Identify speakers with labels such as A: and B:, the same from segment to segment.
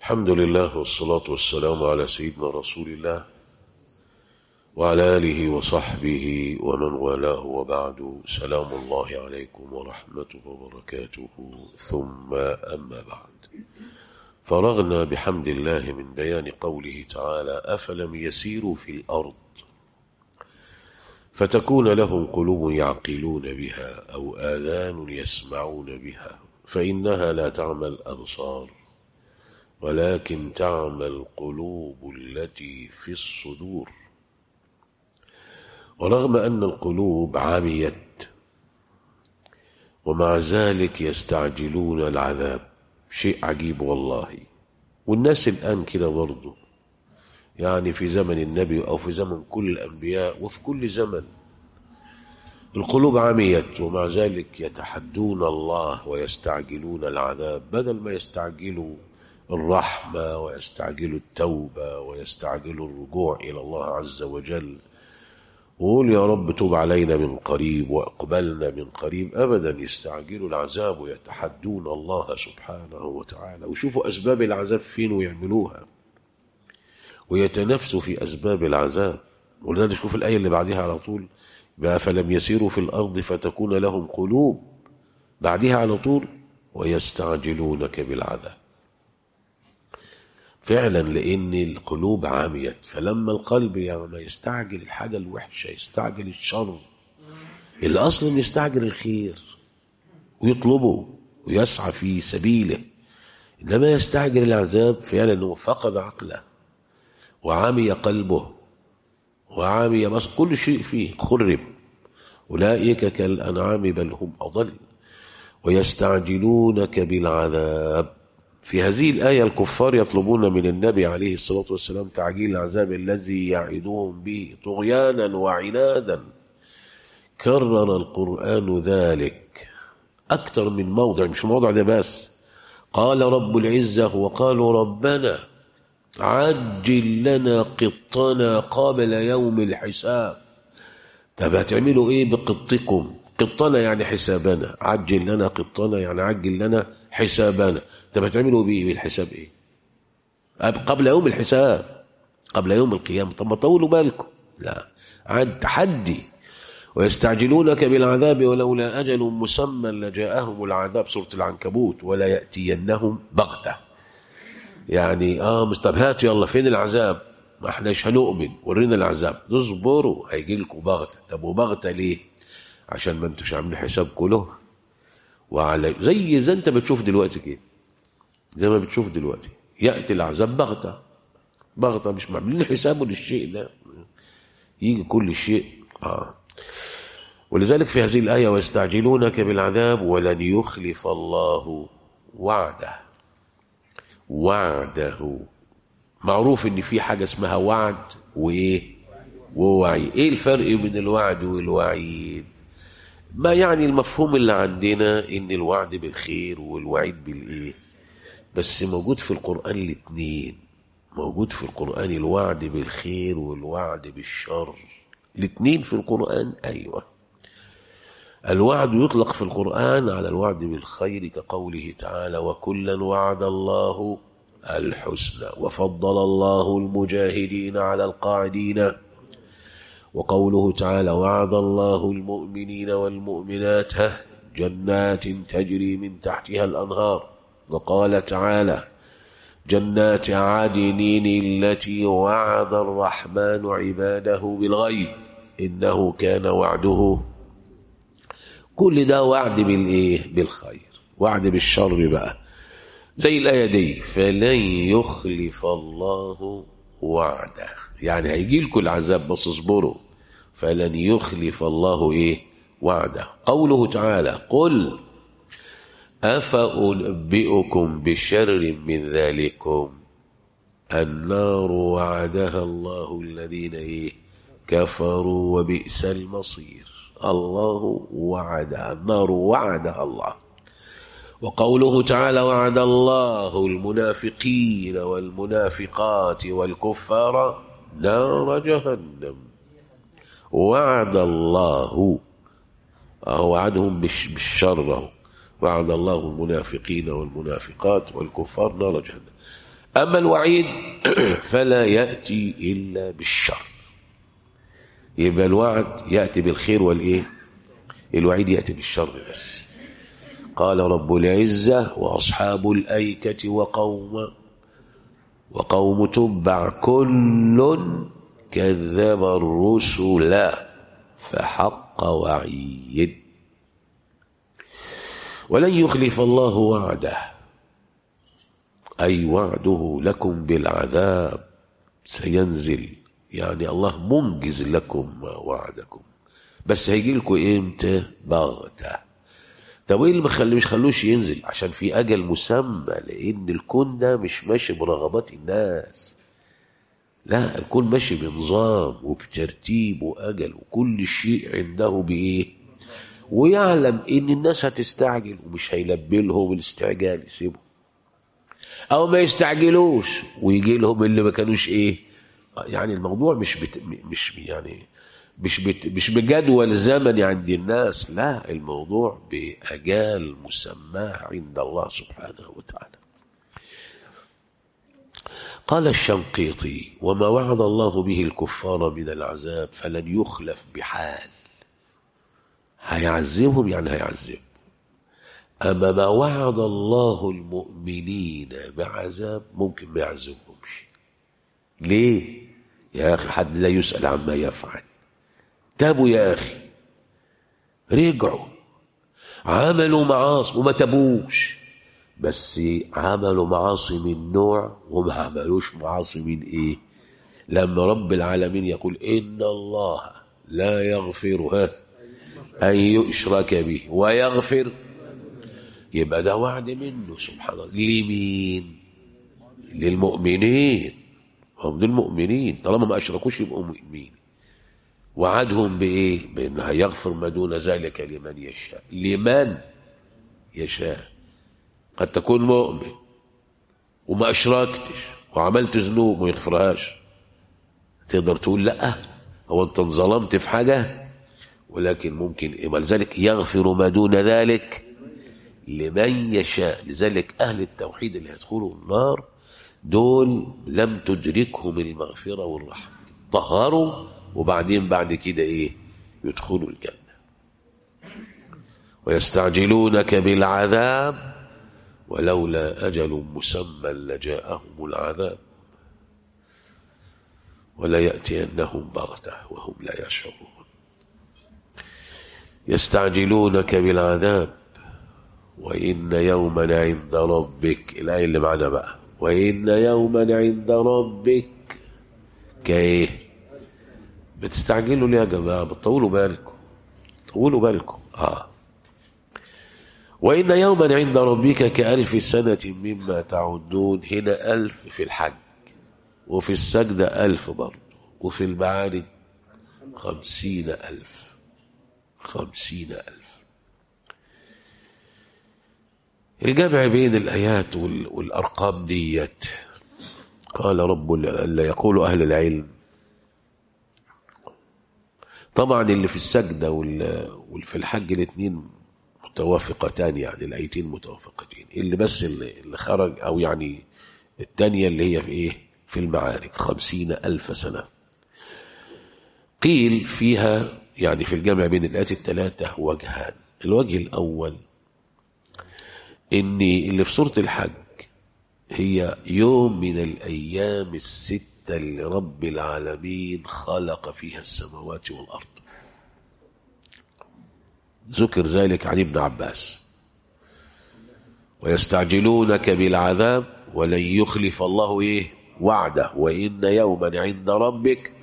A: الحمد لله والصلاة والسلام على سيدنا رسول الله وعلى آله وصحبه ومن والاه وبعد سلام الله عليكم ورحمته وبركاته ثم أما بعد فرغنا بحمد الله من بيان قوله تعالى أفلم يسيروا في الأرض فتكون لهم قلوب يعقلون بها أو آذان يسمعون بها فإنها لا تعمى الأبصار ولكن تعمى القلوب التي في الصدور ورغم أن القلوب عميت ومع ذلك يستعجلون العذاب شيء عجيب والله والناس الآن كده برضه يعني في زمن النبي أو في زمن كل الأنبياء وفي كل زمن القلوب عميت ومع ذلك يتحدون الله ويستعجلون العذاب بدل ما يستعجلوا الرحمة ويستعجلوا التوبة ويستعجلوا الرجوع إلى الله عز وجل وقول يا رب توب علينا من قريب واقبلنا من قريب أبدا يستعجلوا العذاب ويتحدون الله سبحانه وتعالى ويشوفوا أسباب العذاب فين ويعملوها ويتنافسوا في أسباب العذاب ولذلك شوف الآية اللي بعدها على طول بقى فلم يسيروا في الأرض فتكون لهم قلوب بعدها على طول ويستعجلونك بالعذاب فعلا لأن القلوب عاميت فلما القلب يعني يستعجل الحاجة الوحشة يستعجل الشر الأصل أن يستعجل الخير ويطلبه ويسعى في سبيله إنما يستعجل العذاب فعلا أنه فقد عقله وعمي قلبه وعمي بس كل شيء فيه خرب أولئك كالأنعام بل هم أضل ويستعجلونك بالعذاب في هذه الآية الكفار يطلبون من النبي عليه الصلاة والسلام تعجيل العذاب الذي يعدهم به طغيانا وعنادا كرر القرآن ذلك أكثر من موضع مش الموضع ده بس قال رب العزة وقالوا ربنا عجل لنا قطنا قبل يوم الحساب طب هتعملوا ايه بقطكم قطنا يعني حسابنا عجل لنا قطنا يعني عجل لنا حسابنا طب هتعملوا بيه بالحساب ايه قبل يوم الحساب قبل يوم القيامة طب ما طولوا بالكم لا عاد تحدي ويستعجلونك بالعذاب ولولا أجل مسمى لجاءهم العذاب سورة العنكبوت ولا يأتينهم بغتة يعني اه مش طب هاتوا يلا فين العذاب ما احناش هنؤمن ورينا العذاب اصبروا هيجي لكم بغتة طب وبغتة ليه عشان ما انتوش عاملين حساب كله وعلى زي زي انت بتشوف دلوقتي كده زي ما بتشوف دلوقتي يأتي العذاب بغتة بغتة مش عاملين حسابه للشيء ده يجي كل شيء آه. ولذلك في هذه الآية ويستعجلونك بالعذاب ولن يخلف الله وعده وعده معروف ان في حاجة اسمها وعد وايه ووعي ايه الفرق بين الوعد والوعيد ما يعني المفهوم اللي عندنا ان الوعد بالخير والوعيد بالايه بس موجود في القرآن الاثنين موجود في القرآن الوعد بالخير والوعد بالشر الاثنين في القرآن أيوة الوعد يطلق في القرآن على الوعد بالخير كقوله تعالى وكلا وعد الله الحسنى وفضل الله المجاهدين على القاعدين وقوله تعالى وعد الله المؤمنين والمؤمنات جنات تجري من تحتها الأنهار وقال تعالى جنات عدن التي وعد الرحمن عباده بالغيب إنه كان وعده كل ده وعد بالإيه بالخير وعد بالشر بقى زي الآية دي فلن يخلف الله وعده يعني هيجي لكم العذاب بس اصبروا فلن يخلف الله إيه وعده قوله تعالى قل أفأنبئكم بشر من ذلكم النار وعدها الله الذين إيه كفروا وبئس المصير الله وعدها النار وعدها الله وقوله تعالى وعد الله المنافقين والمنافقات والكفار نار جهنم وعد الله أهو وعدهم بالشر وعد الله المنافقين والمنافقات والكفار نار جهنم أما الوعيد فلا يأتي إلا بالشر يبقى الوعد يأتي بالخير والإيه الوعيد يأتي بالشر بس قال رب العزة وأصحاب الأيكة وقوم وقوم تبع كل كذب الرسل فحق وعيد ولن يخلف الله وعده أي وعده لكم بالعذاب سينزل يعني الله منجز لكم وعدكم بس هيجي لكم امتى بغته طب ايه اللي مخلي مش خلوش ينزل عشان في اجل مسمى لان الكون ده مش ماشي برغبات الناس لا الكون ماشي بنظام وبترتيب واجل وكل شيء عنده بايه ويعلم ان الناس هتستعجل ومش هيلبي لهم الاستعجال يسيبهم او ما يستعجلوش ويجي لهم اللي ما كانوش ايه يعني الموضوع مش بت... مش يعني مش بت... مش بجدول زمني عند الناس لا الموضوع بأجال مسماه عند الله سبحانه وتعالى قال الشنقيطي وما وعد الله به الكفار من العذاب فلن يخلف بحال هيعذبهم يعني هيعذبهم أما ما وعد الله المؤمنين بعذاب ممكن ما يعذبهمش ليه يا أخي حد لا يسأل عما يفعل تابوا يا أخي رجعوا عملوا معاصي وما تابوش بس عملوا معاصي من نوع وما عملوش معاصي من ايه لما رب العالمين يقول إن الله لا يغفر أن يشرك به ويغفر يبقى ده وعد منه سبحان الله لمين للمؤمنين هم دول المؤمنين طالما ما أشركوش يبقوا مؤمنين وعدهم بإيه بأن هيغفر ما دون ذلك لمن يشاء لمن يشاء قد تكون مؤمن وما أشركتش وعملت ذنوب وما يغفرهاش تقدر تقول لا هو أنت انظلمت في حاجة ولكن ممكن ولذلك يغفر ما دون ذلك لمن يشاء لذلك أهل التوحيد اللي هيدخلوا النار دول لم تدركهم المغفرة والرحمة طهروا وبعدين بعد كده إيه يدخلوا الجنة ويستعجلونك بالعذاب ولولا أجل مسمى لجاءهم العذاب ولا يأتينهم بغتة وهم لا يشعرون يستعجلونك بالعذاب وإن يوما عند ربك الآية اللي معنا بقى وإن يوما عند ربك كإيه بتستعجلوا ليه يا جماعة بتطولوا بالكم طولوا بالكم آه وإن يوما عند ربك كألف سنة مما تعدون هنا ألف في الحج وفي السجدة ألف برضه وفي المعارج خمسين ألف خمسين ألف الجمع بين الآيات والأرقام ديت قال رب اللي يقول أهل العلم طبعا اللي في السجدة واللي في الحج الاثنين متوافقتان يعني الآيتين متوافقتين اللي بس اللي خرج أو يعني الثانية اللي هي في إيه في المعارك خمسين ألف سنة قيل فيها يعني في الجمع بين الآيات الثلاثة وجهان الوجه الأول إن اللي في سورة الحج هي يوم من الأيام الستة اللي رب العالمين خلق فيها السماوات والأرض ذكر ذلك عن ابن عباس ويستعجلونك بالعذاب ولن يخلف الله إيه وعده وإن يوما عند ربك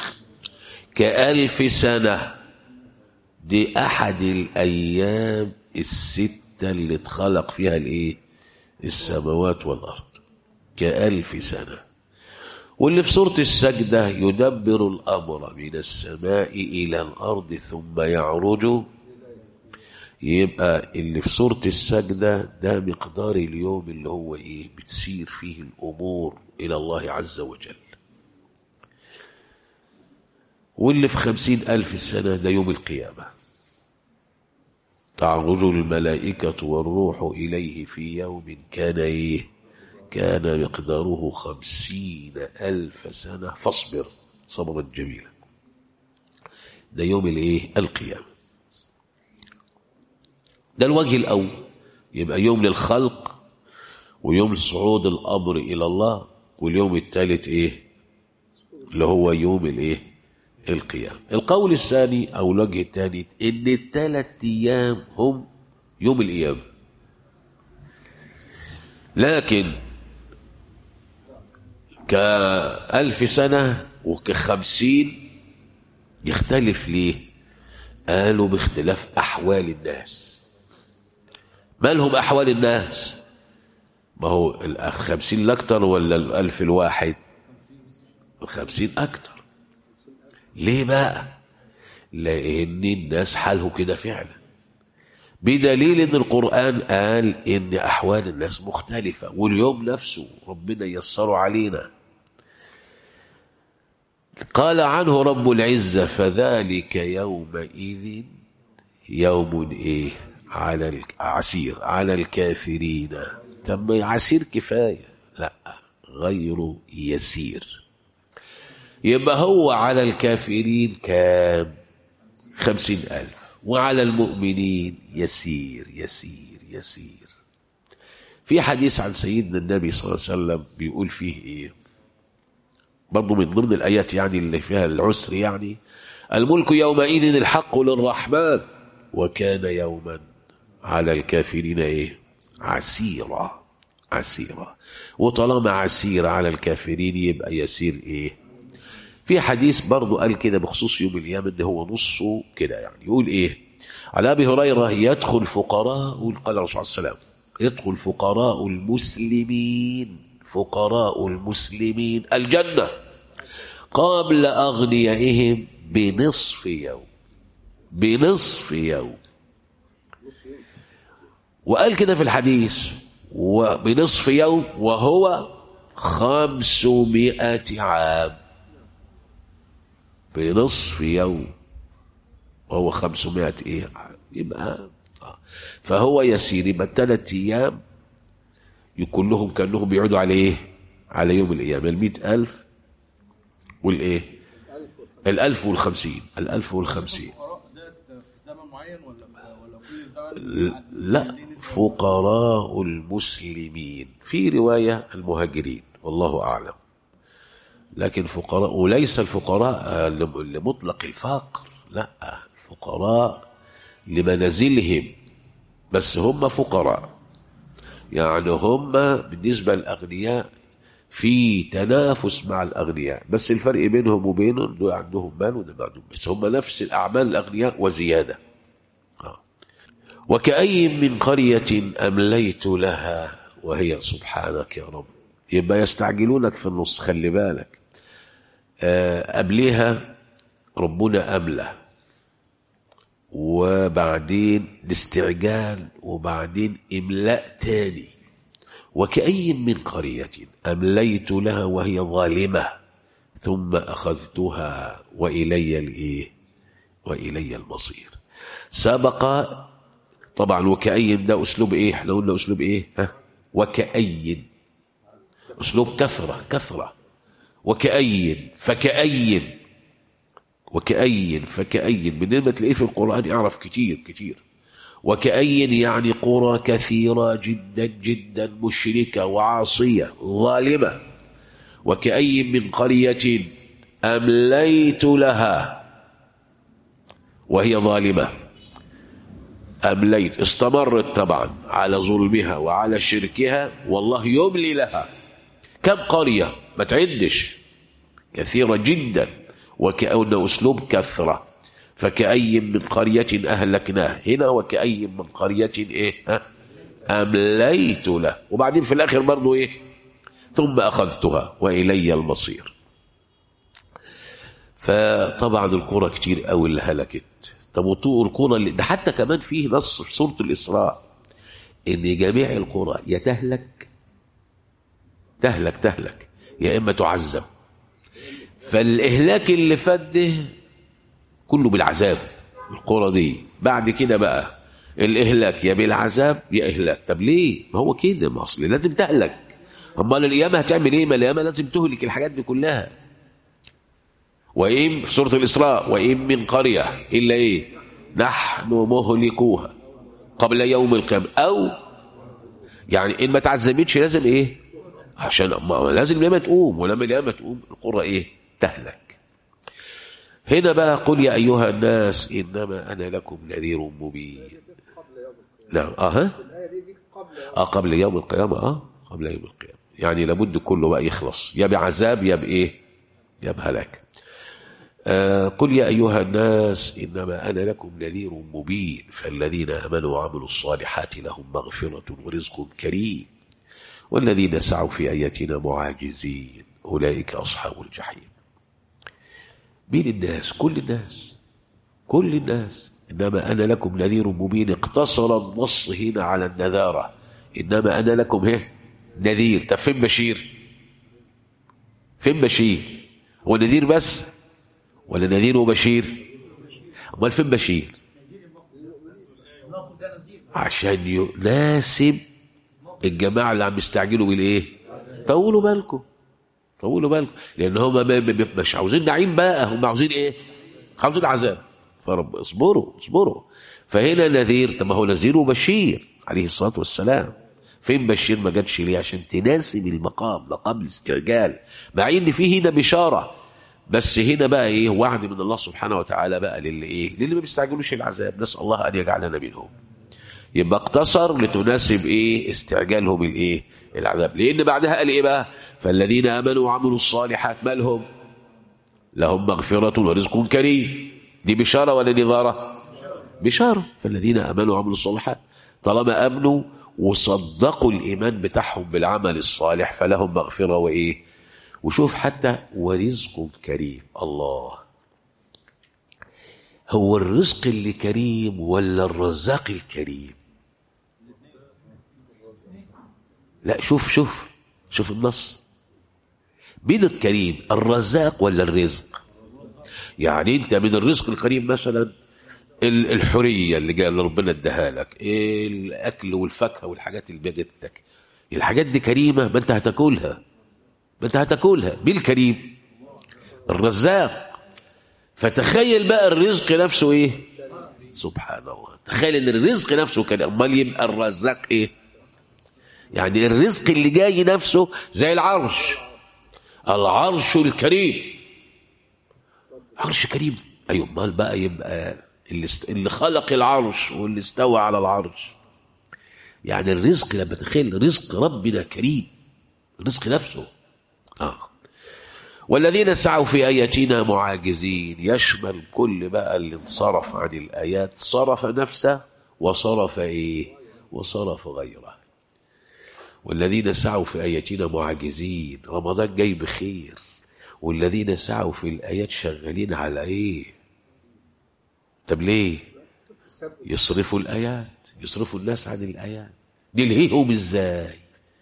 A: كألف سنة دي أحد الأيام الستة اللي اتخلق فيها الإيه السماوات والأرض كألف سنة واللي في سورة السجدة يدبر الأمر من السماء إلى الأرض ثم يعرج يبقى اللي في سورة السجدة ده مقدار اليوم اللي هو إيه بتسير فيه الأمور إلى الله عز وجل واللي في خمسين ألف سنة ده يوم القيامة تعرج الملائكة والروح إليه في يوم كان إيه كان مقداره خمسين ألف سنة فاصبر صبرا جميلا ده يوم الايه القيامة ده الوجه الأول يبقى يوم للخلق ويوم صعود الأمر إلى الله واليوم الثالث إيه اللي هو يوم الإيه القيامة القول الثاني أو الوجه الثاني إن الثلاث أيام هم يوم القيامة لكن كألف سنة وكخمسين يختلف ليه قالوا باختلاف أحوال الناس ما لهم أحوال الناس ما هو الخمسين الأكتر ولا الألف الواحد الخمسين أكتر ليه بقى لأن الناس حاله كده فعلا بدليل ان القرآن قال ان احوال الناس مختلفة واليوم نفسه ربنا يسره علينا قال عنه رب العزة فذلك يومئذ يوم ايه على العسير على الكافرين تم عسير كفاية لا غير يسير يبقى هو على الكافرين كام خمسين ألف وعلى المؤمنين يسير يسير يسير في حديث عن سيدنا النبي صلى الله عليه وسلم بيقول فيه ايه برضه من ضمن الآيات يعني اللي فيها العسر يعني الملك يومئذ الحق للرحمن وكان يوما على الكافرين ايه عسيرا عسيرا وطالما عسير على الكافرين يبقى يسير ايه في حديث برضه قال كده بخصوص يوم القيامة ان هو نصه كده يعني يقول ايه على ابي هريره يدخل فقراء قال الرسول صلى الله عليه وسلم يدخل فقراء المسلمين فقراء المسلمين الجنه قبل اغنيائهم بنصف يوم بنصف يوم وقال كده في الحديث وبنصف يوم وهو خمسمائة عام بنصف يوم وهو خمسمائة ايه يبقى فهو يسير يبقى ثلاث ايام كلهم كانهم بيقعدوا على ايه على يوم القيامة المئة ألف والايه الألف والخمسين الألف والخمسين لا فقراء المسلمين في رواية المهاجرين والله أعلم لكن فقراء وليس الفقراء لمطلق الفقر لا الفقراء لمنازلهم بس هم فقراء يعني هم بالنسبة للأغنياء في تنافس مع الأغنياء بس الفرق بينهم وبينهم دول عندهم مال وده ما عندهم بس هم نفس الأعمال الأغنياء وزيادة آه. وكأي من قرية أمليت لها وهي سبحانك يا رب يبقى يستعجلونك في النص خلي بالك آه قبلها ربنا أملى وبعدين الاستعجال وبعدين إملاء تاني وكأي من قرية أمليت لها وهي ظالمة ثم أخذتها وإلي الإيه وإلي المصير سبق طبعا وكأي ده أسلوب إيه احنا قلنا أسلوب إيه ها وكأي أسلوب كثرة كثرة وكأي فكأي وكأي فكأي من ما تلاقيه في القرآن يعرف كتير كتير وكأي يعني قرى كثيرة جدا جدا مشركة وعاصية ظالمة وكأي من قرية أمليت لها وهي ظالمة أمليت استمرت طبعا على ظلمها وعلى شركها والله يملي لها كم قرية ما تعدش كثيرة جدا وكأن أسلوب كثرة فكأي من قرية أهلكناه هنا وكأي من قرية إيه ها أمليت له وبعدين في الآخر برضو إيه ثم أخذتها وإلي المصير فطبعا القرى كتير قوي اللي هلكت طب وطوق القرى اللي ده حتى كمان فيه نص في سورة الإسراء إن جميع القرى يا تهلك تهلك تهلك يا إما تعذب فالإهلاك اللي فات ده كله بالعذاب القرى دي بعد كده بقى الإهلاك يا بالعذاب يا إهلاك طب ليه ما هو كده ما أصل لازم تهلك امال القيامه هتعمل ايه ما القيامه لازم تهلك الحاجات دي كلها وإن في سورة الإسراء وإن من قرية إلا إيه نحن مهلكوها قبل يوم القيامة أو يعني إن ما تعذبتش لازم إيه عشان ما لازم القيامة تقوم ولما القيامة تقوم القرى إيه تهلك هنا بقى قل يا أيها الناس إنما أنا لكم نذير مبين نعم آه ها؟ آه قبل يوم القيامة آه قبل يوم القيامة يعني لابد كله بقى يخلص يا بعذاب يا بإيه يا بهلاك آه قل يا أيها الناس إنما أنا لكم نذير مبين فالذين آمنوا وعملوا الصالحات لهم مغفرة ورزق كريم والذين سعوا في آياتنا معاجزين أولئك أصحاب الجحيم مين الناس كل الناس كل الناس إنما أنا لكم نذير مبين اقتصر النص هنا على النذارة إنما أنا لكم هه نذير طب فين بشير فين بشير هو نذير بس ولا نذير وبشير امال فين بشير عشان يناسب الجماعه اللي عم يستعجلوا بالايه طولوا بالكم طولوا بالكم لان هم مش عاوزين نعيم بقى هم عاوزين ايه عاوزين عذاب فرب اصبروا اصبروا فهنا نذير طب ما هو نذير وبشير عليه الصلاه والسلام فين بشير ما جاتش ليه عشان تناسب المقام مقام الاستعجال مع ان فيه هنا بشاره بس هنا بقى ايه وعد من الله سبحانه وتعالى بقى للي ايه للي ما بيستعجلوش العذاب نسال الله ان يجعلنا منهم يبقى اقتصر لتناسب ايه استعجالهم الايه العذاب لان بعدها قال ايه بقى فالذين امنوا وعملوا الصالحات مالهم لهم مغفرة ورزق كريم دي بشارة ولا نظارة بشارة فالذين امنوا وعملوا الصالحات طالما امنوا وصدقوا الايمان بتاعهم بالعمل الصالح فلهم مغفرة وايه وشوف حتى ورزق كريم الله هو الرزق اللي كريم ولا الرزاق الكريم لا شوف شوف شوف النص مين الكريم الرزاق ولا الرزق يعني انت من الرزق الكريم مثلا الحريه اللي قال ربنا اداها لك الاكل والفاكهه والحاجات اللي بجدتك الحاجات دي كريمه ما انت هتاكلها ما انت هتاكلها مين الكريم الرزاق فتخيل بقى الرزق نفسه ايه سبحان الله تخيل ان الرزق نفسه كان امال يبقى الرزاق ايه يعني الرزق اللي جاي نفسه زي العرش العرش الكريم عرش كريم ايوه امال بقى يبقى اللي, است... اللي خلق العرش واللي استوى على العرش يعني الرزق لما تخيل رزق ربنا كريم الرزق نفسه آه. والذين سعوا في آياتنا معاجزين يشمل كل بقى اللي انصرف عن الآيات صرف نفسه وصرف إيه وصرف غيره والذين سعوا في آياتنا معاجزين رمضان جاي بخير والذين سعوا في الآيات شغالين على إيه طب ليه يصرفوا الآيات يصرفوا الناس عن الآيات نلهيهم إزاي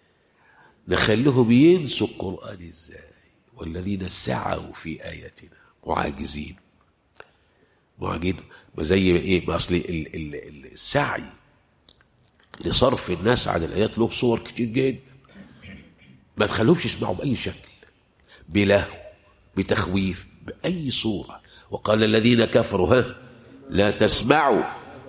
A: نخليهم ينسوا القرآن إزاي والذين سعوا في آياتنا معاجزين معاجزين زي ايه ما اصل السعي لصرف الناس عن الايات له صور كتير جدا ما تخلوهمش يسمعوا باي شكل بلهو بتخويف باي صوره وقال الذين كفروا ها لا تسمعوا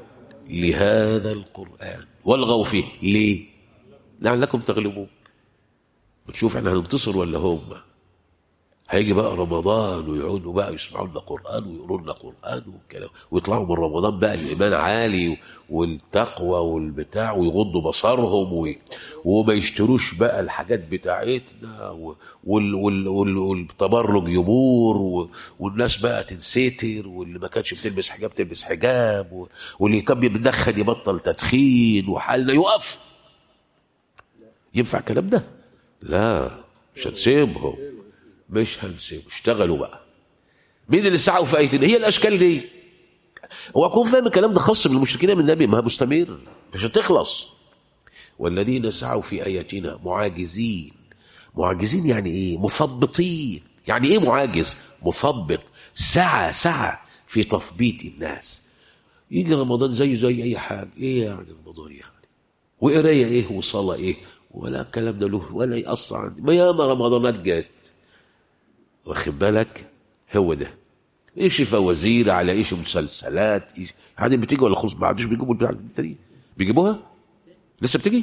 A: لهذا القران والغوا فيه ليه لعلكم تغلبون وتشوف احنا هننتصر ولا هم هيجي بقى رمضان ويقعدوا بقى يسمعوا لنا قران ويقولوا لنا قران والكلام ويطلعوا من رمضان بقى الايمان عالي والتقوى والبتاع ويغضوا بصرهم وي... وما يشتروش بقى الحاجات بتاعتنا وال... وال... وال... والتبرج يبور و... والناس بقى تنستر واللي ما كانش بتلبس حجاب تلبس حجاب و... واللي كان بيدخن يبطل تدخين وحالنا يقف ينفع الكلام ده؟ لا مش هنسيبهم مش هنسيبهم اشتغلوا بقى مين اللي سعوا في ايتنا هي الاشكال دي هو اكون فاهم الكلام ده خاص بالمشركين من النبي ما مستمر مش هتخلص والذين سعوا في اياتنا معاجزين معاجزين يعني ايه مثبطين يعني ايه معاجز مثبط سعى سعى في تثبيت الناس يجي رمضان زيه زي اي حاجه ايه يعني رمضان يعني وقرايه ايه وصلاه ايه ولا الكلام ده له ولا يأثر عندي ما ياما رمضانات جات واخد بالك هو ده ايش فوازير على ايش مسلسلات ايش هذه بتيجي ولا خلص ما عادش بيجيبوا البتاع دي بيجيبوها لسه بتيجي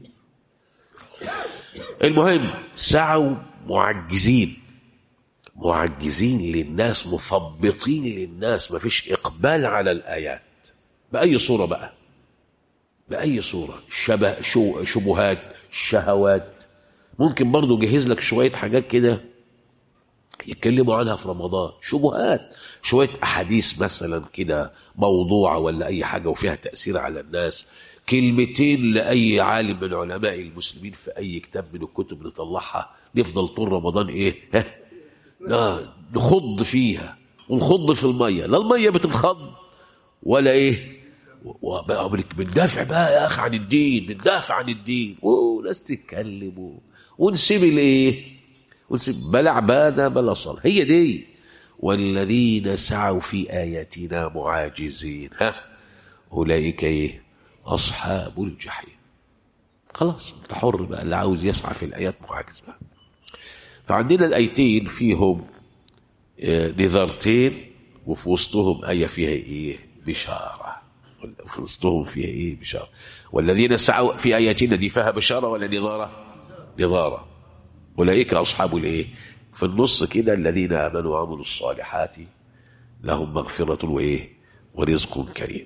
A: المهم سعوا معجزين معجزين للناس مثبطين للناس ما فيش إقبال على الآيات بأي صورة بقى بأي صورة شبه شو شبهات شهوات ممكن برضو جهز لك شوية حاجات كده يتكلموا عنها في رمضان شبهات شوية أحاديث مثلا كده موضوعة ولا أي حاجة وفيها تأثير على الناس كلمتين لأي عالم من علماء المسلمين في أي كتاب من الكتب نطلعها نفضل طول رمضان إيه ها لا نخض فيها ونخض في المية لا المية بتنخض ولا إيه وبقى بندافع بقى يا أخي عن الدين بندافع عن الدين وناس تتكلم ونسيب الإيه ونسيب بلا عبادة بلا صلاة هي دي والذين سعوا في آياتنا معاجزين ها أولئك إيه أصحاب الجحيم خلاص انت حر بقى اللي عاوز يسعى في الآيات معاجز بقى فعندنا الآيتين فيهم نذرتين وفي وسطهم آية فيها إيه بشارة في وسطهم فيها إيه بشارة والذين سعوا في آياتنا دي فيها بشارة ولا نظارة نظارة أولئك أصحاب الإيه في النص كده الذين آمنوا وعملوا الصالحات لهم مغفرة وإيه ورزق كريم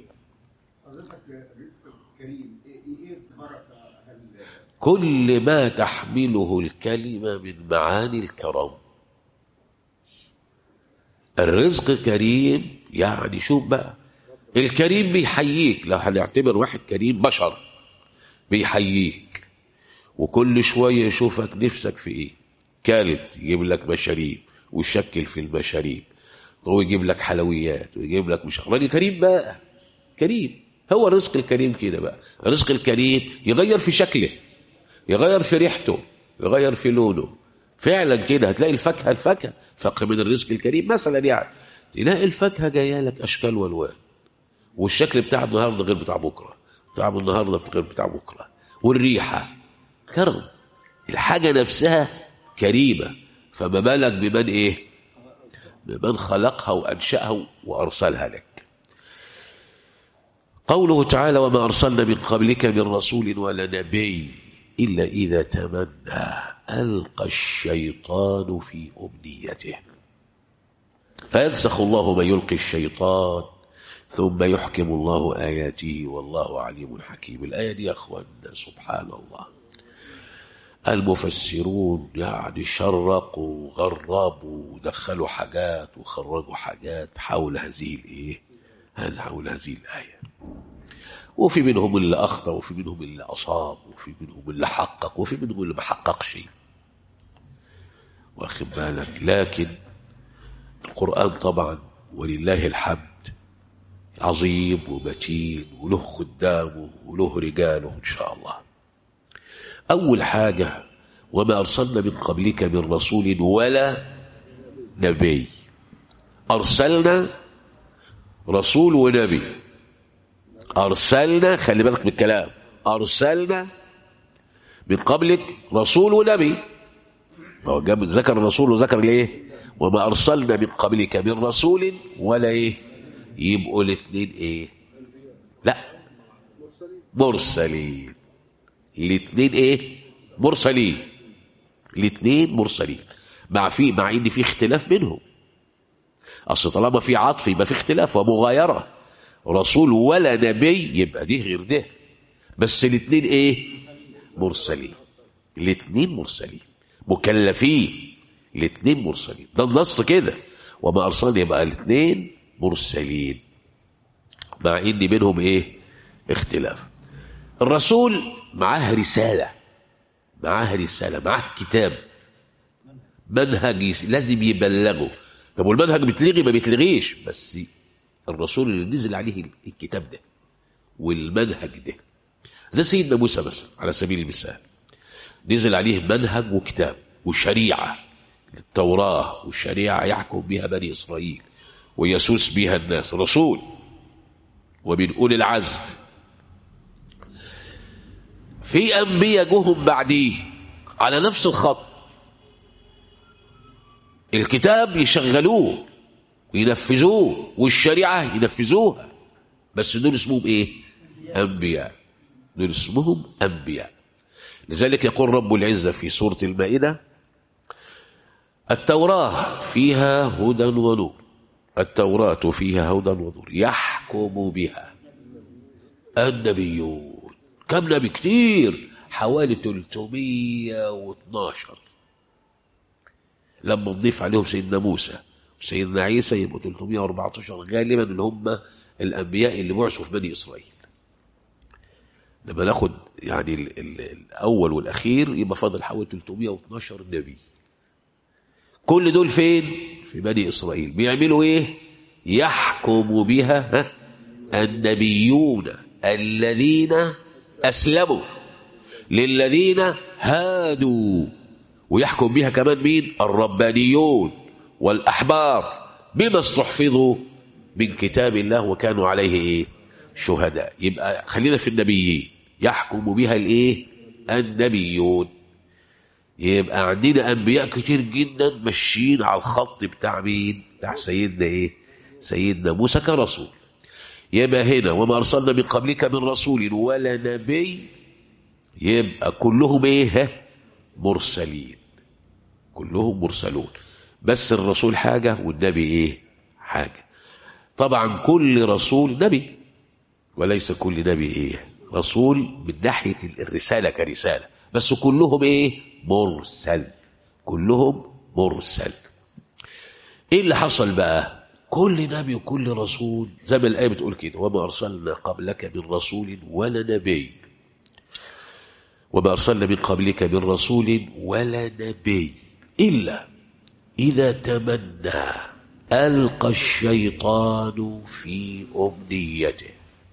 A: كل ما تحمله الكلمة من معاني الكرم الرزق كريم يعني شوف بقى الكريم بيحييك لو هنعتبر واحد كريم بشر بيحييك وكل شوية يشوفك نفسك في ايه كالت يجيب لك مشاريب ويشكل في المشاريب ويجيب لك حلويات ويجيب لك مش راجل كريم بقى كريم هو الرزق الكريم كده بقى الرزق الكريم يغير في شكله يغير في ريحته يغير في لونه فعلا كده هتلاقي الفاكهه الفاكهه فقه من الرزق الكريم مثلا يعني تلاقي الفاكهه جايه لك اشكال والوان والشكل بتاع النهارده غير بتاع بكره بتاع النهارده غير بتاع بكره والريحه كرم الحاجه نفسها كريمه فما بالك بمن ايه بمن خلقها وانشاها وارسلها لك قوله تعالى وما ارسلنا من قبلك من رسول ولا نبي إلا إذا تمنى ألقى الشيطان في أمنيته فينسخ الله ما يلقي الشيطان ثم يحكم الله آياته والله عليم حكيم الآية دي يا أخوانا سبحان الله المفسرون يعني شرقوا غربوا ودخلوا حاجات وخرجوا حاجات حول هذه الايه حول هذه الآية وفي منهم اللي أخطأ وفي منهم اللي أصاب وفي منهم اللي حقق وفي منهم اللي ما حققش واخد بالك لكن القرآن طبعا ولله الحمد عظيم ومتين وله خدامه وله رجاله إن شاء الله أول حاجة وما أرسلنا من قبلك من رسول ولا نبي أرسلنا رسول ونبي أرسلنا خلي بالك من الكلام أرسلنا من قبلك رسول ونبي هو جاب ذكر الرسول وذكر ليه وما أرسلنا من قبلك من رسول ولا إيه يبقوا الاثنين إيه لا مرسلين الاثنين إيه مرسلين الاثنين مرسلين مع في مع ان في اختلاف بينهم اصل طالما في عطف يبقى في اختلاف ومغايره رسول ولا نبي يبقى دي غير ده بس الاثنين ايه مرسلين الاثنين مرسلين مكلفين الاثنين مرسلين ده النص كده وما ارسلنا يبقى الاثنين مرسلين مع ان بينهم ايه اختلاف الرسول معاه رساله معاه رساله معاه كتاب منهج لازم يبلغه طب والمنهج بيتلغي ما بيتلغيش بس الرسول اللي نزل عليه الكتاب ده والمنهج ده زي سيدنا موسى مثلا على سبيل المثال نزل عليه منهج وكتاب وشريعة التوراة والشريعة يحكم بها بني إسرائيل ويسوس بها الناس رسول ومن أولي العزم في أنبياء جهم بعديه على نفس الخط الكتاب يشغلوه وينفذوه والشريعة ينفذوها بس دول اسمهم ايه أنبياء دول اسمهم أنبياء لذلك يقول رب العزة في سورة المائدة التوراة فيها هدى ونور التوراة فيها هدى ونور يحكم بها النبيون كم نبي كتير حوالي 312 لما نضيف عليهم سيدنا موسى وسيدنا عيسى يبقوا 314 غالبا اللي هم الانبياء اللي بعثوا في بني اسرائيل لما ناخد يعني ال ال الاول والاخير يبقى فاضل حوالي 312 نبي كل دول فين في بني اسرائيل بيعملوا ايه يحكم بها ها النبيون الذين اسلموا للذين هادوا ويحكم بها كمان مين الربانيون والاحبار بما استحفظوا من كتاب الله وكانوا عليه ايه شهداء يبقى خلينا في النبيين يحكم بها الايه النبيون يبقى عندنا انبياء كتير جدا ماشيين على الخط بتاع مين بتاع سيدنا ايه سيدنا موسى كرسول يبقى هنا وما ارسلنا من قبلك من رسول ولا نبي يبقى كلهم ايه مرسلين كلهم مرسلون بس الرسول حاجة والنبي ايه حاجة طبعا كل رسول نبي وليس كل نبي ايه رسول من ناحية الرسالة كرسالة بس كلهم ايه مرسل كلهم مرسل ايه اللي حصل بقى كل نبي وكل رسول زي ما الآية بتقول كده وما أرسلنا قبلك من رسول ولا نبي وما أرسلنا من قبلك من رسول ولا نبي إلا إذا تمنى ألقى الشيطان في أمنيته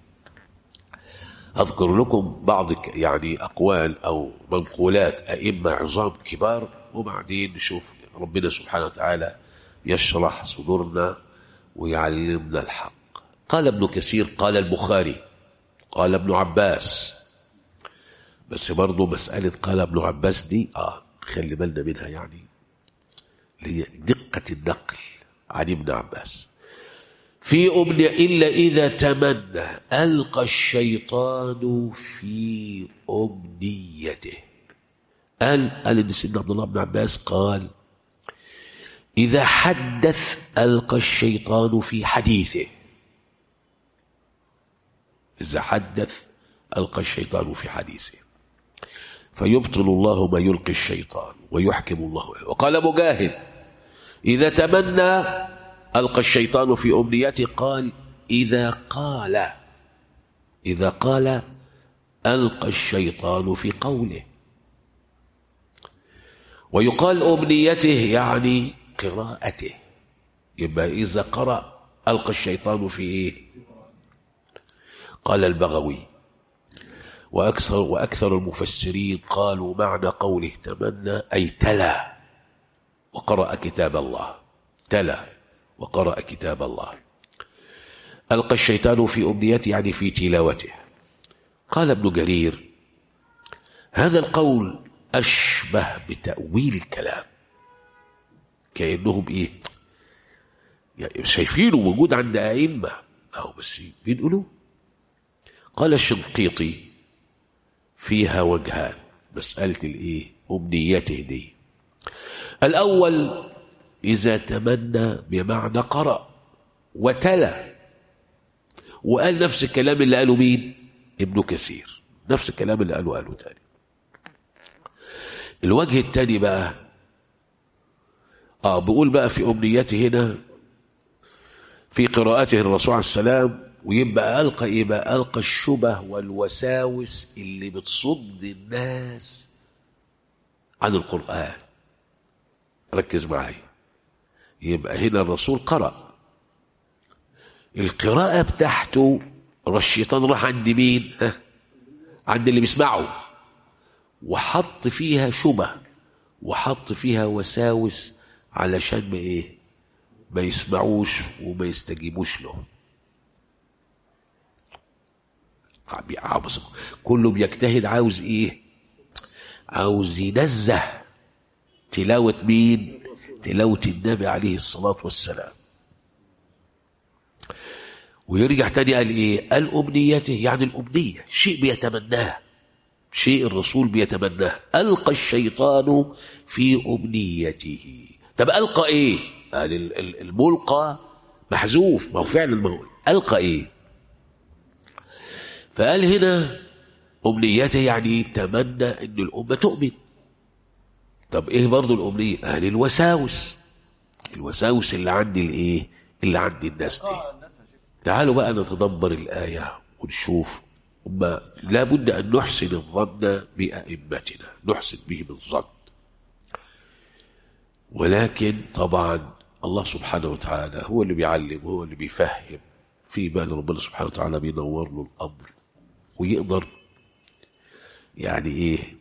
A: أذكر لكم بعض يعني أقوال أو منقولات أئمة عظام كبار وبعدين نشوف ربنا سبحانه وتعالى يشرح صدورنا ويعلمنا الحق قال ابن كثير قال البخاري قال ابن عباس بس برضه مسألة قال ابن عباس دي آه خلي بالنا منها يعني لدقة النقل عن ابن عباس في أمنية إلا إذا تمنى ألقى الشيطان في أمنيته قال قال إن سيدنا عبد الله بن عباس قال إذا حدث ألقى الشيطان في حديثه إذا حدث ألقى الشيطان في حديثه فيبطل الله ما يلقي الشيطان ويحكم الله وقال مجاهد إذا تمنى ألقى الشيطان في أمنيته قال إذا قال إذا قال ألقى الشيطان في قوله ويقال أمنيته يعني قراءته يبقى إذا قرأ ألقى الشيطان في إيه قال البغوي وأكثر, وأكثر المفسرين قالوا معنى قوله تمنى أي تلا وقرأ كتاب الله تلا وقرأ كتاب الله ألقى الشيطان في أمنيته يعني في تلاوته قال ابن جرير هذا القول أشبه بتأويل الكلام كأنهم إيه يعني شايفينه موجود عند أئمة أو بس بينقلوا قال الشنقيطي فيها وجهان مسألة الإيه أمنيته دي الأول إذا تمنى بمعنى قرأ وتلا وقال نفس الكلام اللي قاله مين ابن كثير نفس الكلام اللي قاله قاله تاني الوجه التاني بقى اه بقول بقى في امنيته هنا في قراءته الرسول عليه السلام ويبقى القى ايه بقى القى الشبه والوساوس اللي بتصد الناس عن القران ركز معايا يبقى هنا الرسول قرأ القراءة بتاعته الشيطان راح عند مين ها؟ عند اللي بيسمعه وحط فيها شبه وحط فيها وساوس علشان ما ايه ما يسمعوش وما يستجيبوش له عاوز كله بيجتهد عاوز ايه عاوز ينزه تلاوة مين تلاوة النبي عليه الصلاة والسلام ويرجع تاني قال ايه قال امنيته يعني الامنية شيء بيتمناه شيء الرسول بيتمناه ألقى الشيطان في أمنيته طب ألقى إيه قال الملقى محذوف ما هو فعلا ما هو ألقى إيه فقال هنا أمنيته يعني تمنى أن الأمة تؤمن طب إيه برضو الأمنية قال الوساوس الوساوس اللي عند الإيه اللي عند الناس دي تعالوا بقى نتدبر الآية ونشوف ثم لا بد أن نحسن الظن بأئمتنا نحسن بهم الظن ولكن طبعا الله سبحانه وتعالى هو اللي بيعلم هو اللي بيفهم في بال ربنا سبحانه وتعالى بينور له الأمر ويقدر يعني إيه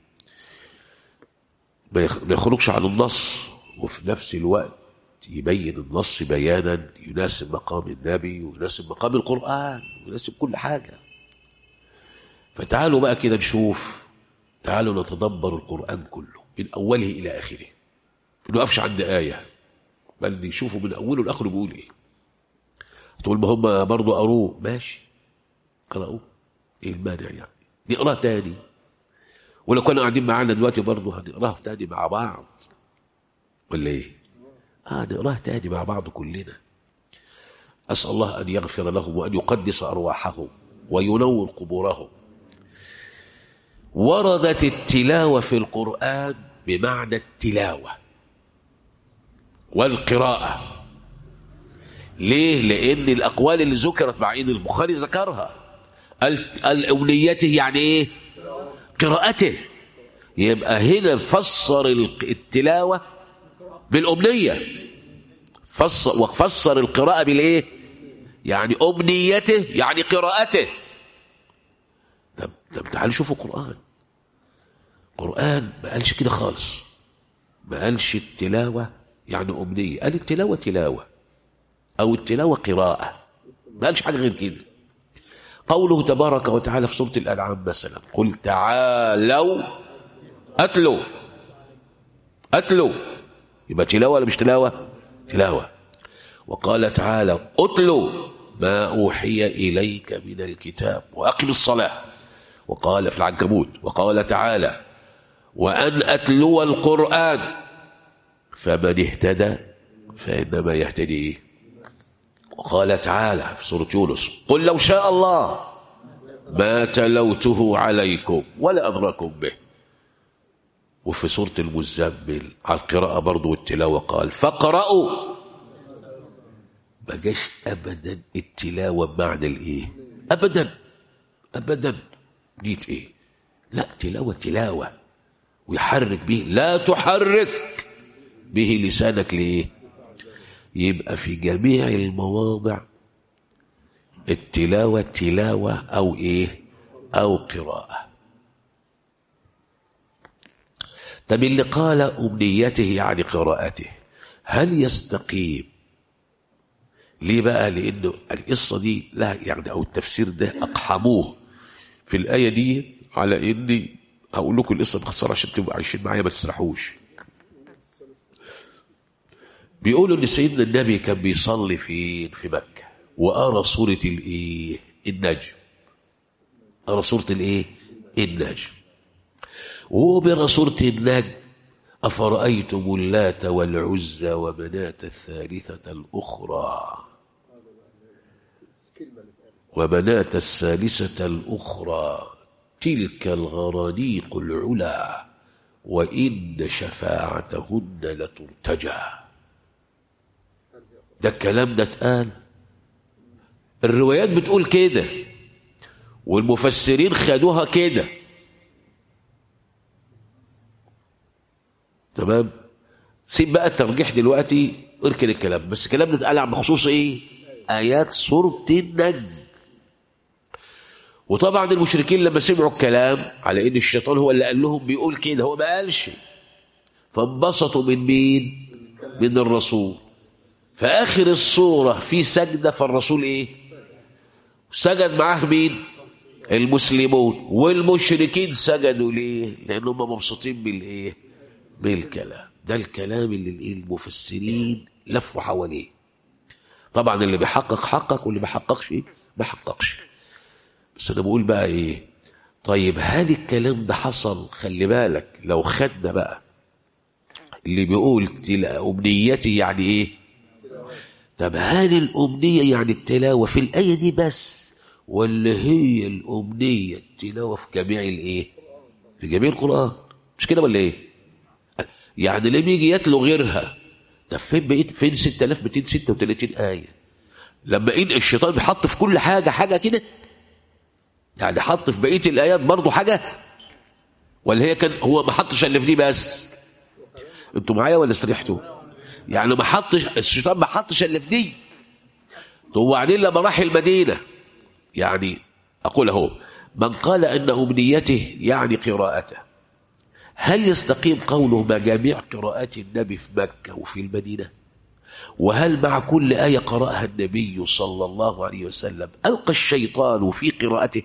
A: ما يخرجش عن النص وفي نفس الوقت يبين النص بيانا يناسب مقام النبي ويناسب مقام القرآن ويناسب كل حاجة فتعالوا بقى كده نشوف تعالوا نتدبر القرآن كله من أوله إلى آخره ما نقفش عند آية بل نشوفه من أوله لآخره بيقول إيه تقول ما هم برضه قروه ماشي قرأوه إيه المانع يعني نقراه تاني ولو كانوا قاعدين معانا دلوقتي برضه هنقراه تاني مع بعض ولا إيه؟ آه نقراه تاني مع بعض كلنا أسأل الله أن يغفر لهم وأن يقدس أرواحهم وينور قبورهم وردت التلاوة في القرآن بمعنى التلاوة والقراءة ليه؟ لأن الأقوال اللي ذكرت مع إن البخاري ذكرها الأمنيته يعني إيه؟ قراءته يبقى هنا فسر التلاوة بالأمنية فسر وفسر القراءة بالإيه؟ يعني أمنيته يعني قراءته طب طب تعالوا شوفوا القرآن القرآن ما قالش كده خالص ما قالش التلاوة يعني أمنية قال التلاوة تلاوة أو التلاوة قراءة ما قالش حاجة غير كده قوله تبارك وتعالى في سورة الأنعام مثلا قل تعالوا أتلوا أتلوا يبقى تلاوة ولا مش تلاوة تلاوة وقال تعالى أتلوا ما أوحي إليك من الكتاب وأقم الصلاة وقال في العنكبوت وقال تعالى وأن أتلو القرآن فمن اهتدى فإنما يهتدي وقال تعالى في سورة يونس قل لو شاء الله ما تلوته عليكم ولا أدراكم به وفي سورة المزمل على القراءة برضو والتلاوة قال فقرأوا ما جاش أبدا التلاوة بمعنى الإيه أبدا أبدا جيت إيه لا تلاوة تلاوة ويحرك به لا تحرك به لسانك ليه يبقى في جميع المواضع التلاوة تلاوة أو إيه أو قراءة طب اللي قال أمنيته يعني قراءته هل يستقيم ليه بقى لأنه القصة دي لا يعني أو التفسير ده أقحموه في الآية دي على إني هقول لكم القصة باختصار عشان تبقوا عايشين معايا ما تسرحوش بيقولوا ان سيدنا النبي كان بيصلي في في مكه وقرا سوره الايه النجم قرا سوره الايه النجم وهو بيقرا سوره النجم افرايتم اللات والعزى ومناه الثالثه الاخرى ومناه الثالثه الاخرى تلك الغرانيق العلا وان شفاعتهن لترتجى ده الكلام ده اتقال الروايات بتقول كده والمفسرين خدوها كده تمام سيب بقى الترجيح دلوقتي اركن الكلام بس الكلام ده اتقال بخصوص ايه ايات سوره النجم وطبعا المشركين لما سمعوا الكلام على ان الشيطان هو اللي قال لهم بيقول كده هو ما قالش فانبسطوا من مين من الرسول فآخر الصورة في سجدة فالرسول إيه سجد معاه مين المسلمون والمشركين سجدوا ليه لانهم مبسوطين بالايه بالكلام ده الكلام اللي الإيه؟ المفسرين لفوا حواليه طبعا اللي بيحقق حقق واللي ما حققش ما حققش بس انا بقول بقى ايه طيب هل الكلام ده حصل خلي بالك لو خدنا بقى اللي بيقول تلا امنيتي يعني ايه طب هل الامنيه يعني التلاوه في الايه دي بس ولا هي الامنيه التلاوه في جميع الايه في جميع القران مش كده ولا ايه يعني لما يجي يتلو غيرها طب فين بقيت فين 6236 ايه لما ايه الشيطان بيحط في كل حاجه حاجه كده يعني حط في بقيه الايات برضه حاجه ولا هي كان هو ما حطش الا في دي بس انتوا معايا ولا سرحتوا يعني ما حطش الشيطان ما حطش الا في دي طب وبعدين لما راح المدينه يعني اقول اهو من قال ان امنيته يعني قراءته هل يستقيم قوله مع جميع قراءات النبي في مكه وفي المدينه وهل مع كل آية قرأها النبي صلى الله عليه وسلم ألقى الشيطان في قراءته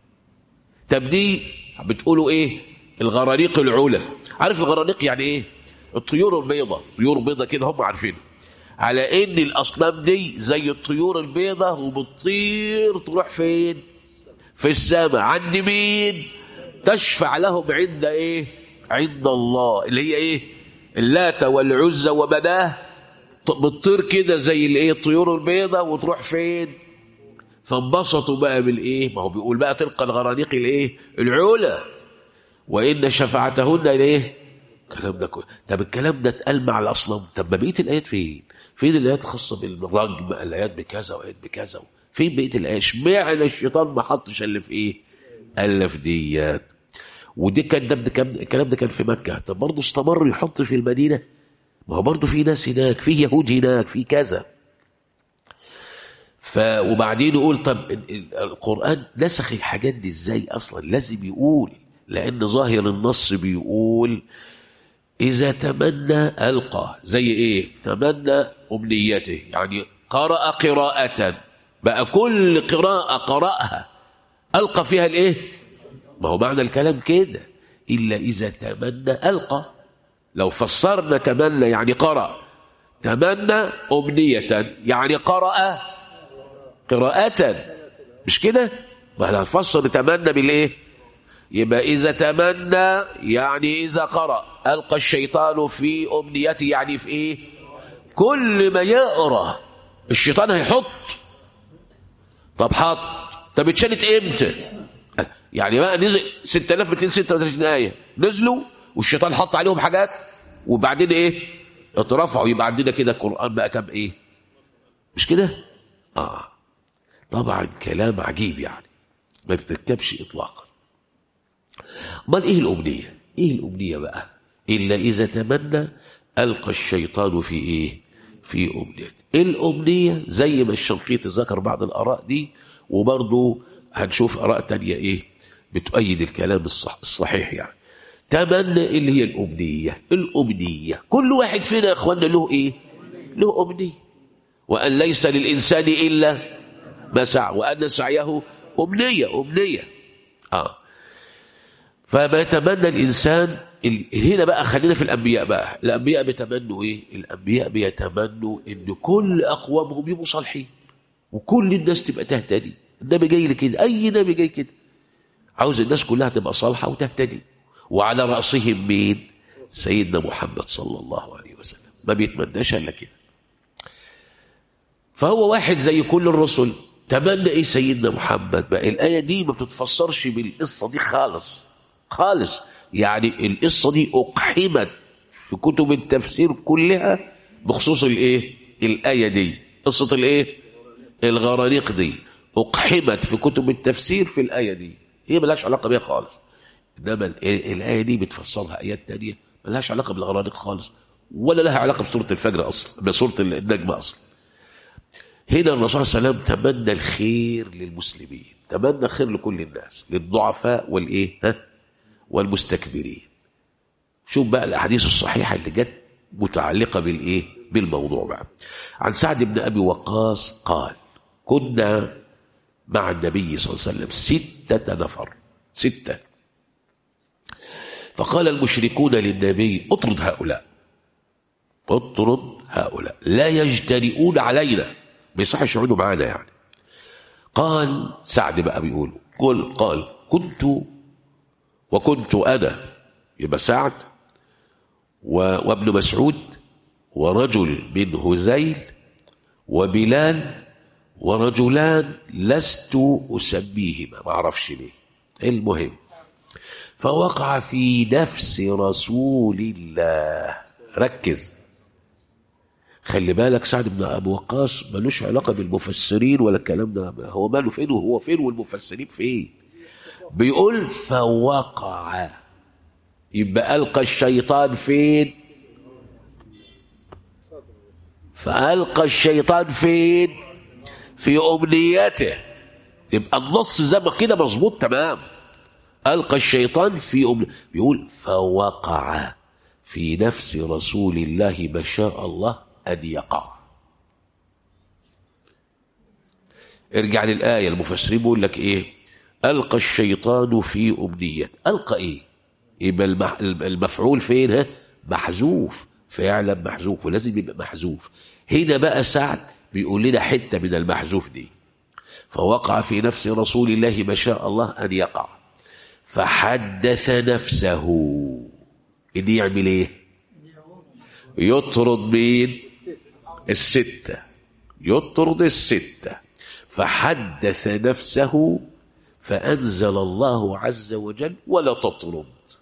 A: طب دي بتقولوا إيه الغرانيق العلا عارف الغرانيق يعني إيه الطيور البيضة طيور بيضة كده هم عارفين على إن الأصنام دي زي الطيور البيضة وبتطير تروح فين في السماء عند مين تشفع لهم عند إيه عند الله اللي هي إيه اللات والعزى ومناه بتطير كده زي الايه الطيور البيضاء وتروح فين فانبسطوا بقى بالايه ما هو بيقول بقى تلقى الغرانيق الايه العلا وان شفاعتهن الايه الكلام ده كله طب الكلام ده اتقال مع الاصنام طب ما بقيه الايات فين فين الايات الخاصه بالرجم الايات بكذا وايات بكذا فين بقيه الايات اشمعنى الشيطان ما حطش الا في ايه الا في ديات ودي كان ده كان الكلام ده كان في مكه طب برضه استمر يحط في المدينه ما هو برضه في ناس هناك في يهود هناك في كذا ف وبعدين يقول طب القرآن نسخ الحاجات دي ازاي اصلا لازم يقول لان ظاهر النص بيقول اذا تمنى القى زي ايه تمنى امنيته يعني قرأ قراءة بقى كل قراءة قرأها القى فيها الايه ما هو معنى الكلام كده الا اذا تمنى القى لو فسرنا تمنى يعني قرأ تمنى أمنية يعني قرأ قراءة مش كده ما احنا هنفسر تمنى بالإيه يبقى إذا تمنى يعني إذا قرأ ألقى الشيطان في أمنيته يعني في إيه كل ما يقرأ الشيطان هيحط طب حط طب اتشالت امتى يعني بقى نزل 6236 آية نزلوا والشيطان حط عليهم حاجات وبعدين ايه اترفعوا يبقى عندنا كده قرآن بقى كام ايه مش كده اه طبعا كلام عجيب يعني ما بتركبش اطلاقا امال ايه الامنيه ايه الامنيه بقى الا اذا تمنى القى الشيطان في ايه في امنيته الامنيه زي ما الشنقيطي ذكر بعض الاراء دي وبرضه هنشوف اراء تانية ايه بتؤيد الكلام الصح الصحيح يعني تمنى اللي هي الأمنية الأمنية كل واحد فينا يا أخوانا له إيه له أمنية وأن ليس للإنسان إلا ما سعى وأن سعيه أمنية أمنية آه فما يتمنى الإنسان هنا بقى خلينا في الأنبياء بقى الأنبياء بيتمنوا إيه الأنبياء بيتمنوا إن كل أقوامهم يبقوا صالحين وكل الناس تبقى تهتدي النبي جاي لكده أي نبي جاي كده عاوز الناس كلها تبقى صالحة وتهتدي وعلى رأسهم مين سيدنا محمد صلى الله عليه وسلم ما بيتمناش الا كده فهو واحد زي كل الرسل تمنى ايه سيدنا محمد بقى الآية دي ما بتتفسرش بالقصة دي خالص خالص يعني القصة دي أقحمت في كتب التفسير كلها بخصوص الايه الآية دي قصة الايه الغرانيق دي أقحمت في كتب التفسير في الآية دي هي ملهاش علاقة بيها خالص انما الايه دي بتفسرها ايات تانية ملهاش علاقه بالغرانيق خالص ولا لها علاقه بسوره الفجر اصلا بسوره النجم اصلا هنا الرسول صلى الله عليه وسلم تمنى الخير للمسلمين تمنى الخير لكل الناس للضعفاء والايه ها والمستكبرين شوف بقى الاحاديث الصحيحه اللي جت متعلقه بالايه بالموضوع بقى عن سعد بن ابي وقاص قال كنا مع النبي صلى الله عليه وسلم ستة نفر ستة فقال المشركون للنبي اطرد هؤلاء اطرد هؤلاء لا يجترئون علينا ما يصحش يقعدوا معانا يعني قال سعد بقى بيقول قل قال كنت وكنت انا يبقى سعد و- وابن مسعود ورجل من هزيل وبلال ورجلان لست اسميهما ما اعرفش ليه المهم فوقع في نفس رسول الله ركز خلي بالك سعد بن ابو وقاص ملوش علاقه بالمفسرين ولا الكلام ده هو ماله فين وهو فين والمفسرين فين بيقول فوقع يبقى القى الشيطان فين فالقى الشيطان فين في امنيته يبقى النص زي ما كده مظبوط تمام القى الشيطان في أمنيته بيقول فوقع في نفس رسول الله ما شاء الله ان يقع ارجع للآية المفسرين بيقول لك إيه ألقى الشيطان في أمنية ألقى إيه يبقى المح- المفعول فين ها محذوف فعلا محذوف ولازم يبقى محذوف هنا بقى سعد بيقول لنا حتة من المحذوف دي فوقع في نفس رسول الله ما شاء الله أن يقع فحدث نفسه إن يعمل إيه يطرد مين الستة يطرد الستة فحدث نفسه فأنزل الله عز وجل ولا تطرد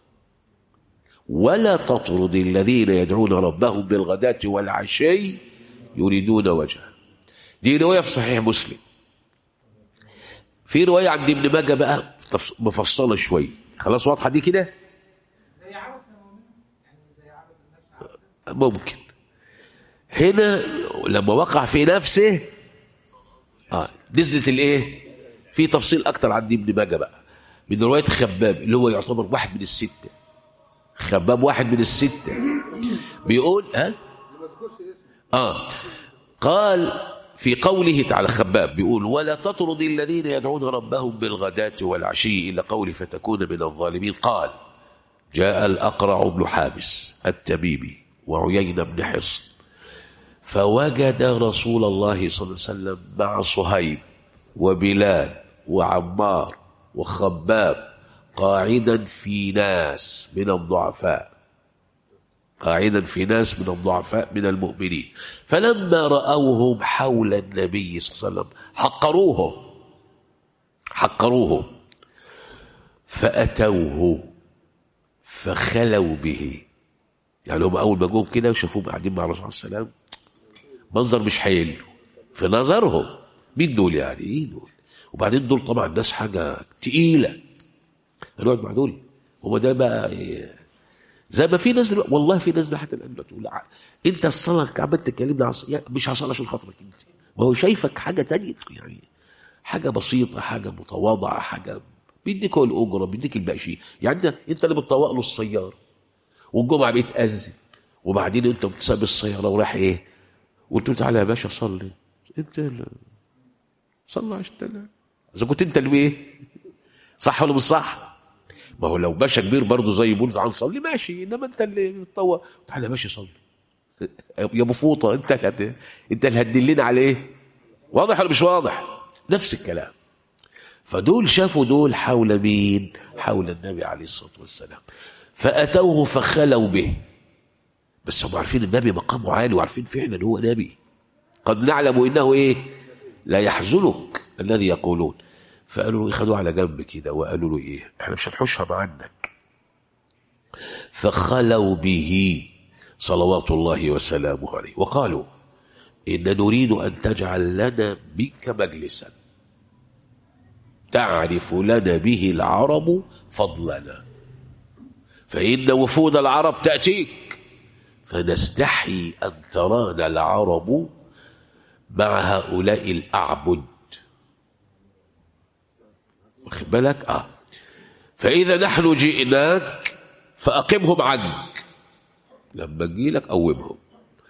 A: ولا تطرد الذين يدعون ربهم بالغداة والعشي يريدون وجهه دي رواية في صحيح مسلم في رواية عند ابن ماجه بقى تفص- مفصلة شوية خلاص واضحة دي كده
B: زي عبس يعني زي عبس النفس عبس
A: ممكن هنا لما وقع في نفسه اه نزلت الايه في تفصيل اكتر عند ابن ماجه بقى من روايه خباب اللي هو يعتبر واحد من السته خباب واحد من السته بيقول ها اه قال في قوله تعالى خباب بيقول ولا تطرد الذين يدعون ربهم بالغداة والعشي إلا قول فتكون من الظالمين قال جاء الأقرع بن حابس التميمي وعيينة بن حصن فوجد رسول الله صلى الله عليه وسلم مع صهيب وبلال وعمار وخباب قاعدا في ناس من الضعفاء قاعدا في ناس من الضعفاء من المؤمنين فلما رأوهم حول النبي صلى الله عليه وسلم حقروهم حقروهم فأتوه فخلوا به يعني هم أول ما جم كده وشافوهم قاعدين مع الرسول صلى الله عليه وسلم منظر مش حلو في نظرهم مين دول يعني ايه دول وبعدين دول طبعا ناس حاجة تقيلة هنقعد مع دول هو ده بقى إيه زي ما في ناس دلوقتي والله في ناس حتى الان تقول ع- انت الصلاه عمال تكلمني عص... يعني مش هصلي عشان خاطرك انت ما هو شايفك حاجه تانية يعني حاجه بسيطه حاجه متواضعه حاجه بيديك هو الاجره بيديك البقشي يعني انت انت اللي بتطوق له السياره والجمعه بيتاذن وبعدين انت بتساب السياره ورايح ايه قلت له تعالى يا باشا صلي انت اللي صلي عشان تلا اذا كنت انت اللي ايه صح ولا مش صح؟ ما هو لو باشا كبير برضه زي بولد عن صلي ماشي انما انت اللي بتطوع تعالى يا باشا صلي يا ابو فوطه انت اللي هت... انت اللي هتدلنا على ايه؟ واضح ولا مش واضح؟ نفس الكلام فدول شافوا دول حول مين؟ حول النبي عليه الصلاه والسلام فاتوه فخلوا به بس هم عارفين النبي مقامه عالي وعارفين فعلا هو نبي قد نعلم انه ايه؟ لا يحزنك الذي يقولون فقالوا له خدوه على جنب كده وقالوا له ايه احنا مش هنحوشها عنك فخلوا به صلوات الله وسلامه عليه وقالوا إن نريد أن تجعل لنا منك مجلسا تعرف لنا به العرب فضلنا فإن وفود العرب تأتيك فنستحي أن ترانا العرب مع هؤلاء الأعبد واخد بالك اه فاذا نحن جئناك فاقمهم عنك لما نجي لك قومهم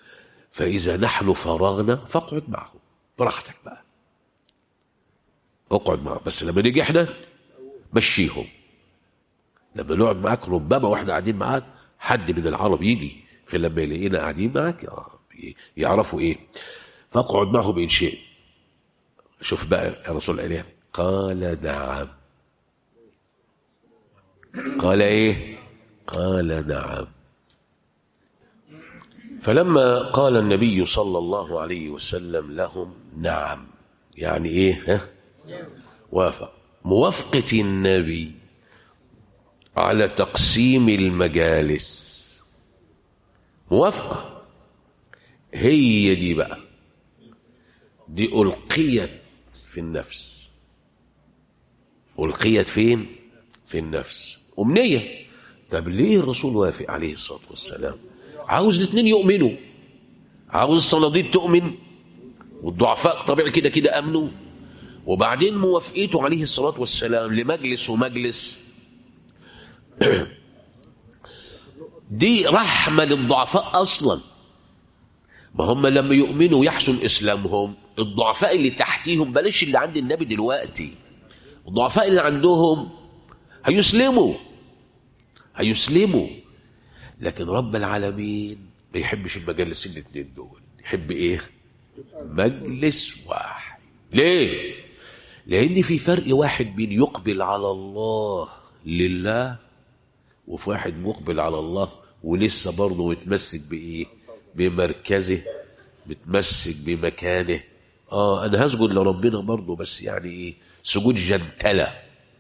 A: فاذا نحن فرغنا فاقعد معهم براحتك بقى اقعد معاهم بس لما نيجي احنا مشيهم لما نقعد معاك ربما واحنا قاعدين معاك حد من العرب يجي فلما يلاقينا قاعدين معاك آه، يعرفوا ايه فاقعد معهم ان شئت شوف بقى يا رسول الله قال نعم قال ايه قال نعم فلما قال النبي صلى الله عليه وسلم لهم نعم يعني ايه ها وافق موافقة النبي على تقسيم المجالس موافقة هي دي بقى دي ألقيت في النفس ألقيت فين في النفس أمنية طب ليه الرسول وافق عليه الصلاة والسلام عاوز الاثنين يؤمنوا عاوز الصناديد تؤمن والضعفاء طبيعي كده كده امنوا وبعدين موافقته عليه الصلاه والسلام لمجلس ومجلس دي رحمه للضعفاء اصلا ما هم لما يؤمنوا يحسن اسلامهم الضعفاء اللي تحتيهم بلاش اللي عند النبي دلوقتي الضعفاء اللي عندهم هيسلموا هيسلموا لكن رب العالمين ما يحبش المجالس الاثنين دول يحب ايه مجلس واحد ليه لان في فرق واحد بين يقبل على الله لله وفي واحد مقبل على الله ولسه برضه متمسك بايه بمركزه متمسك بمكانه اه انا هسجد لربنا برضه بس يعني ايه سجود جنتله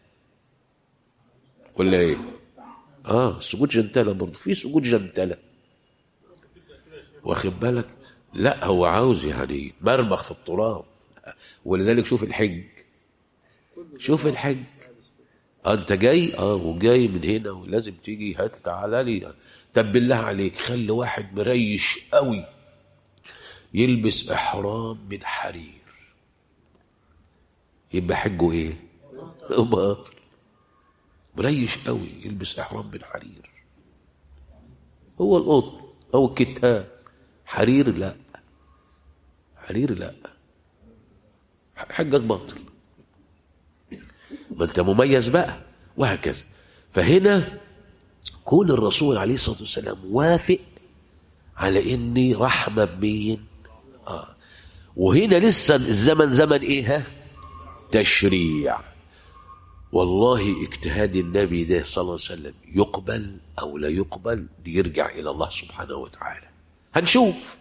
A: ولا ايه اه سجود جنتله برضه في سجود جنتله واخد بالك لا هو عاوز يعني يتمرمخ في التراب ولذلك شوف الحج شوف الحج آه انت جاي اه وجاي من هنا ولازم تيجي هات تعالى لي طب بالله عليك خلي واحد مريش قوي يلبس احرام من حرير يبقى حجه ايه باطل مريش قوي يلبس احرام من حرير هو القط او الكتان حرير لا حرير لا حجك باطل ما انت مميز بقى وهكذا فهنا كون الرسول عليه الصلاه والسلام وافق على اني رحمه بمين اه وهنا لسه الزمن زمن ايه ها تشريع والله اجتهاد النبي ده صلى الله عليه وسلم يقبل او لا يقبل يرجع الى الله سبحانه وتعالى هنشوف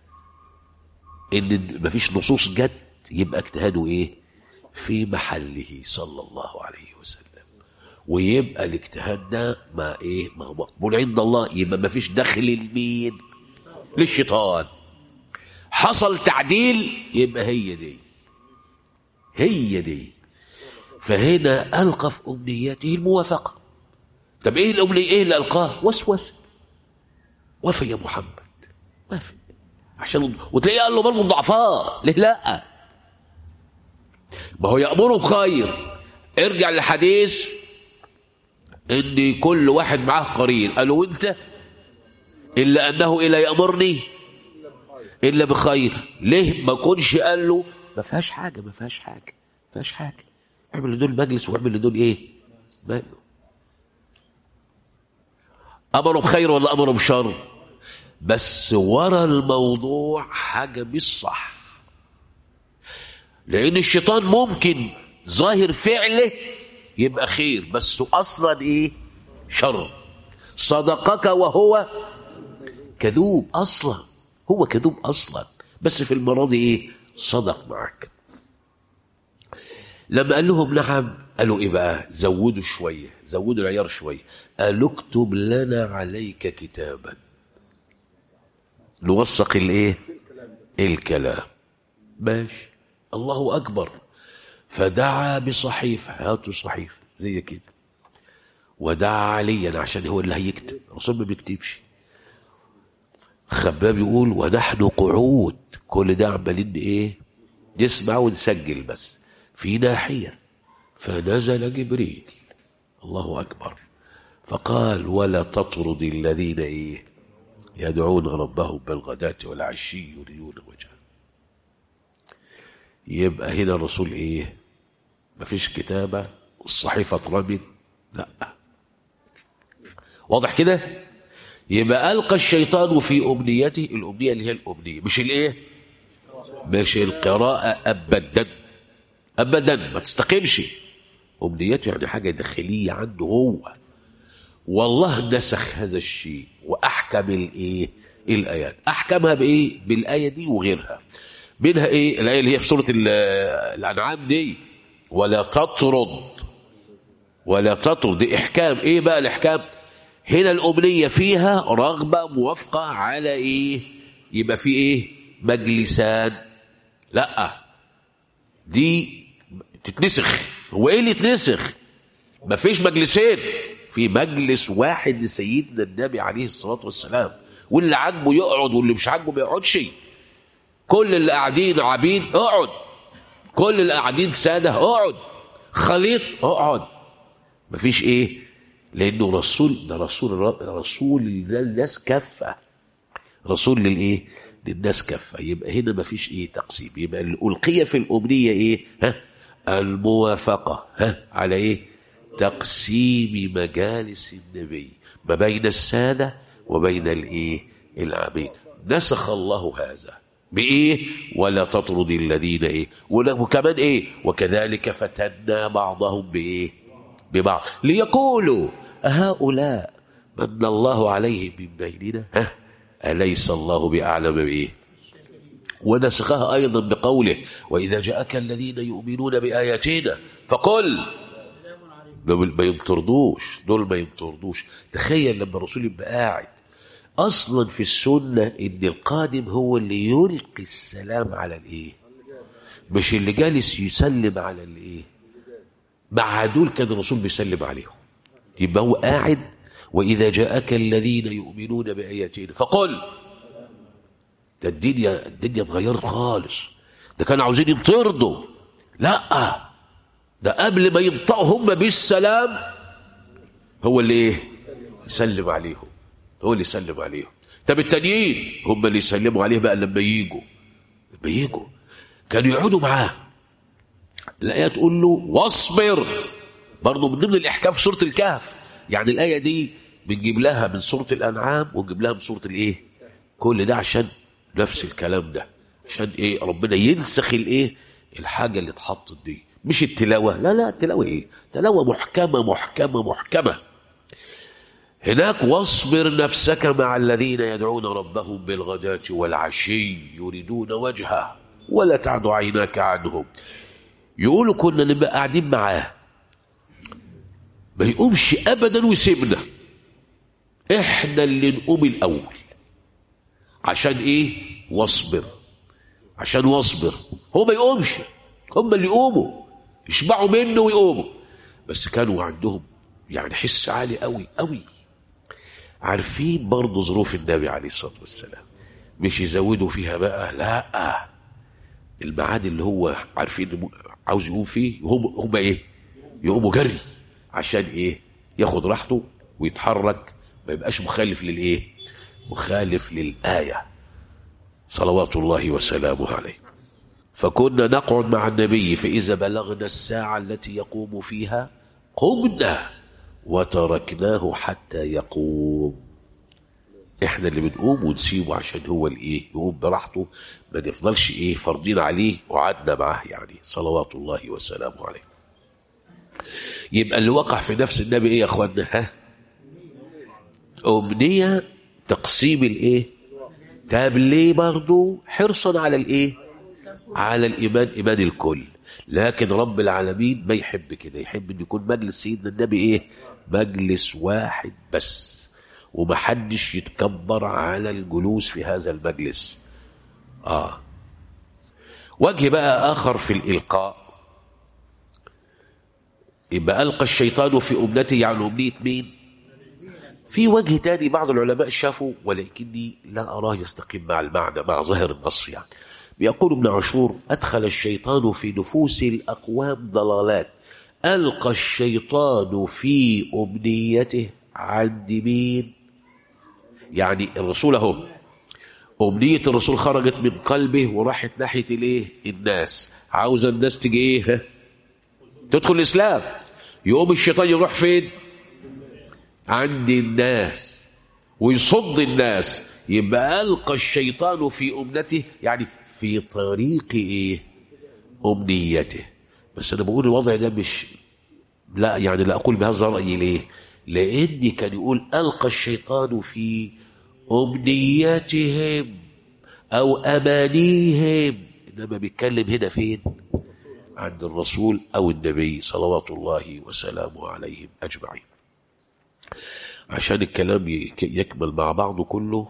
A: ان مفيش نصوص جت يبقى اجتهاده ايه في محله صلى الله عليه وسلم ويبقى الاجتهاد ده ما ايه ما هو مقبول عند الله يبقى مفيش دخل لمين للشيطان حصل تعديل يبقى هي دي هي دي فهنا ألقى في أمنيته الموافقة طب إيه الأمنية إيه اللي ألقاه وسوس وافق يا محمد وافق عشان وتلاقيه قال له برضه الضعفاء ليه لا ما هو يأمره بخير ارجع للحديث ان كل واحد معاه قرين قالوا وانت الا انه الا يامرني الا بخير ليه ما كونش قال له ما فيهاش حاجه ما فيهاش حاجه ما فيهاش حاجه اعمل لدول مجلس واعمل لدول ايه ماله امره بخير ولا امره بشر بس ورا الموضوع حاجه مش صح لان الشيطان ممكن ظاهر فعله يبقى خير بس اصلا ايه شر صدقك وهو كذوب اصلا هو كذوب اصلا بس في المره دي ايه صدق معك لما قال لهم نعم قالوا ايه بقى زودوا شويه زودوا العيار شويه قالوا اكتب لنا عليك كتابا نوثق الايه الكلام ماشي الله اكبر فدعا بصحيفه هاتوا صحيفه زي كده ودعا عليا عشان هو اللي هيكتب الرسول ما بيكتبش خباب يقول ونحن قعود كل ده عمالين ايه نسمع ونسجل بس في ناحيه فنزل جبريل الله اكبر فقال ولا تطرد الذين ايه يدعون ربهم بالغداة والعشي يريدون وجهه يبقى هنا الرسول ايه مفيش كتابة الصحيفة اترمت لا واضح كده يبقى ألقى الشيطان في أمنيته الأمنية اللي هي الأمنية مش الإيه مش القراءة أبدا أبدا ما تستقيمش أمنيته يعني حاجة داخلية عنده هو والله نسخ هذا الشيء وأحكم الإيه الآيات أحكمها بإيه بالآية دي وغيرها منها إيه الآية اللي هي في سورة ال- الأنعام دي ولا تطرد ولا تطرد دي إحكام إيه بقى الإحكام هنا الأمنية فيها رغبة موافقة على إيه يبقى في إيه مجلسان لا دي تتنسخ هو إيه اللي يتنسخ مفيش مجلسين في مجلس واحد لسيدنا النبي عليه الصلاة والسلام واللي عاجبه يقعد واللي مش عاجبه ما يقعدش كل اللي قاعدين عبيد اقعد كل اللي قاعدين سادة اقعد خليط اقعد مفيش ايه لانه رسول ده رسول رسول للناس كافه رسول للايه للناس كافه يبقى هنا مفيش ايه تقسيم يبقى اللي القي في الامنيه ايه ها الموافقه ها على ايه تقسيم مجالس النبي ما بين الساده وبين الايه العبيد نسخ الله هذا بايه ولا تطرد الذين ايه ولا- وكمان ايه وكذلك فتنا بعضهم بايه ببعض ليقولوا هؤلاء من الله عليهم من بيننا ها أليس الله بأعلم بإيه ونسخها أيضا بقوله وإذا جاءك الذين يؤمنون بآياتنا فقل دول ما يمطردوش دول ما يمطردوش تخيل لما الرسول يبقى قاعد أصلا في السنة إن القادم هو اللي يلقي السلام على الإيه مش اللي جالس يسلم على الإيه مع دول كان الرسول بيسلم عليهم يبقى هو قاعد وإذا جاءك الذين يؤمنون بآياتنا فقل ده الدنيا الدنيا اتغيرت خالص ده كانوا عاوزين يطردوا لا ده قبل ما ينطقوا هم بالسلام هو اللي ايه يسلم عليهم هو اللي يسلم عليهم طب التانيين هم اللي يسلموا عليه بقى لما يجوا لما يجوا كانوا يقعدوا معاه الآية تقول له واصبر برضه من ضمن الإحكام في سورة الكهف يعني الآية دي بنجيب لها من سورة الأنعام ونجيب لها من سورة الإيه كل ده عشان نفس الكلام ده عشان إيه ربنا ينسخ الإيه الحاجة اللي اتحطت دي مش التلاوة لا لا التلاوة إيه تلاوة محكمة محكمة محكمة هناك واصبر نفسك مع الذين يدعون ربهم بالغداة والعشي يريدون وجهه ولا تعد عيناك عنهم يقولوا كنا نبقى قاعدين معاه ما يقومش ابدا ويسيبنا احنا اللي نقوم الاول عشان ايه واصبر عشان واصبر هو ما يقومش هم اللي يقوموا يشبعوا منه ويقوموا بس كانوا عندهم يعني حس عالي قوي قوي عارفين برضه ظروف النبي عليه الصلاه والسلام مش يزودوا فيها بقى لا الميعاد اللي هو عارفين عاوز يقوم فيه هم هم ايه يقوموا جري عشان ايه ياخد راحته ويتحرك ما يبقاش مخالف للايه مخالف للآية صلوات الله وسلامه عليه فكنا نقعد مع النبي فإذا بلغنا الساعة التي يقوم فيها قمنا وتركناه حتى يقوم احنا اللي بنقوم ونسيبه عشان هو الايه يقوم براحته ما نفضلش ايه فرضين عليه وقعدنا معاه يعني صلوات الله وسلامه عليه يبقى اللي وقع في نفس النبي ايه يا اخوانا ها امنيه تقسيم الايه طب ليه برضه حرصا على الايه على الايمان ايمان الكل لكن رب العالمين ما يحب كده يحب ان يكون مجلس سيدنا النبي ايه مجلس واحد بس ومحدش يتكبر على الجلوس في هذا المجلس اه وجه بقى اخر في الالقاء يبقى القى الشيطان في امنته يعني امنيه مين في وجه تاني بعض العلماء شافوا ولكني لا اراه يستقيم مع المعنى مع ظاهر النص يعني بيقول ابن عاشور ادخل الشيطان في نفوس الاقوام ضلالات القى الشيطان في امنيته عند مين يعني الرسول اهو أمنية الرسول خرجت من قلبه وراحت ناحية الايه الناس عاوز الناس تجي ايه ها؟ تدخل الإسلام يقوم الشيطان يروح فين عند الناس ويصد الناس يبقى ألقى الشيطان في أمنته يعني في طريق إيه أمنيته بس أنا بقول الوضع ده مش لا يعني لا أقول بهذا الرأي ليه لأني كان يقول ألقى الشيطان في أمنياتهم أو أمانيهم إنما بيتكلم هنا فين عند الرسول أو النبي صلوات الله وسلامه عليهم أجمعين عشان الكلام يك- يكمل مع بعضه كله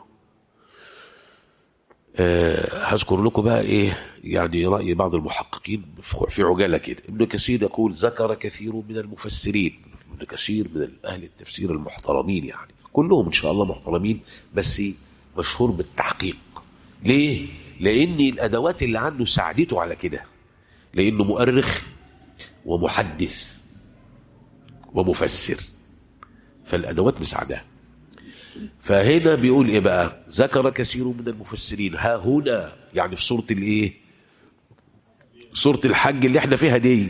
A: آه، هذكر لكم بقى ايه يعني راي بعض المحققين في- في عجاله كده ابن كثير يقول ذكر كثير من المفسرين ابن كثير من اهل التفسير المحترمين يعني كلهم ان شاء الله محترمين بس مشهور بالتحقيق ليه لان الادوات اللي عنده ساعدته على كده لانه مؤرخ ومحدث ومفسر فالادوات مساعداه فهنا بيقول ايه بقى ذكر كثير من المفسرين ها هنا يعني في سوره الايه سوره الحج اللي احنا فيها دي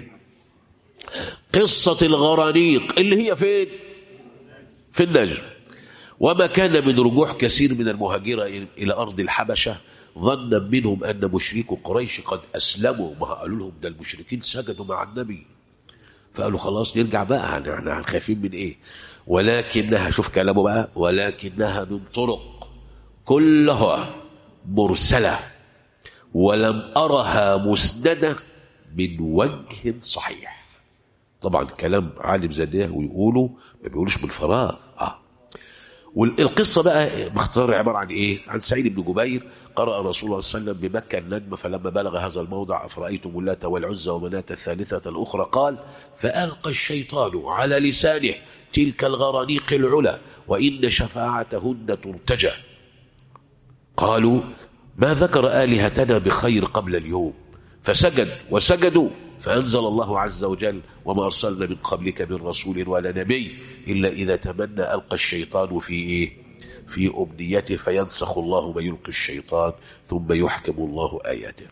A: قصه الغرانيق اللي هي فين في النجم وما كان من رجوع كثير من المهاجرة إلى أرض الحبشة ظنا منهم أن مشركو قريش قد أسلموا ما قالوا لهم ده المشركين سجدوا مع النبي فقالوا خلاص نرجع بقى يعني احنا خايفين من ايه ولكنها شوف كلامه بقى ولكنها من طرق كلها مرسلة ولم أرها مسندة من وجه صحيح طبعا كلام عالم زي ده ويقولوا ما بيقولوش بالفراغ اه والقصة بقى باختصار عبارة عن إيه؟ عن سعيد بن جبير قرأ رسول الله صلى الله عليه وسلم بمكة النجم فلما بلغ هذا الموضع أفرأيتم اللات والعزى ومناة الثالثة الأخرى قال فألقى الشيطان على لسانه تلك الغرانيق العلا وإن شفاعتهن ترتجى قالوا ما ذكر آلهتنا بخير قبل اليوم فسجد وسجدوا فأنزل الله عز وجل وما أرسلنا من قبلك من رسول ولا نبي إلا إذا تمنى ألقى الشيطان في إيه في أمنيته فينسخ الله ما يلقي الشيطان ثم يحكم الله آياته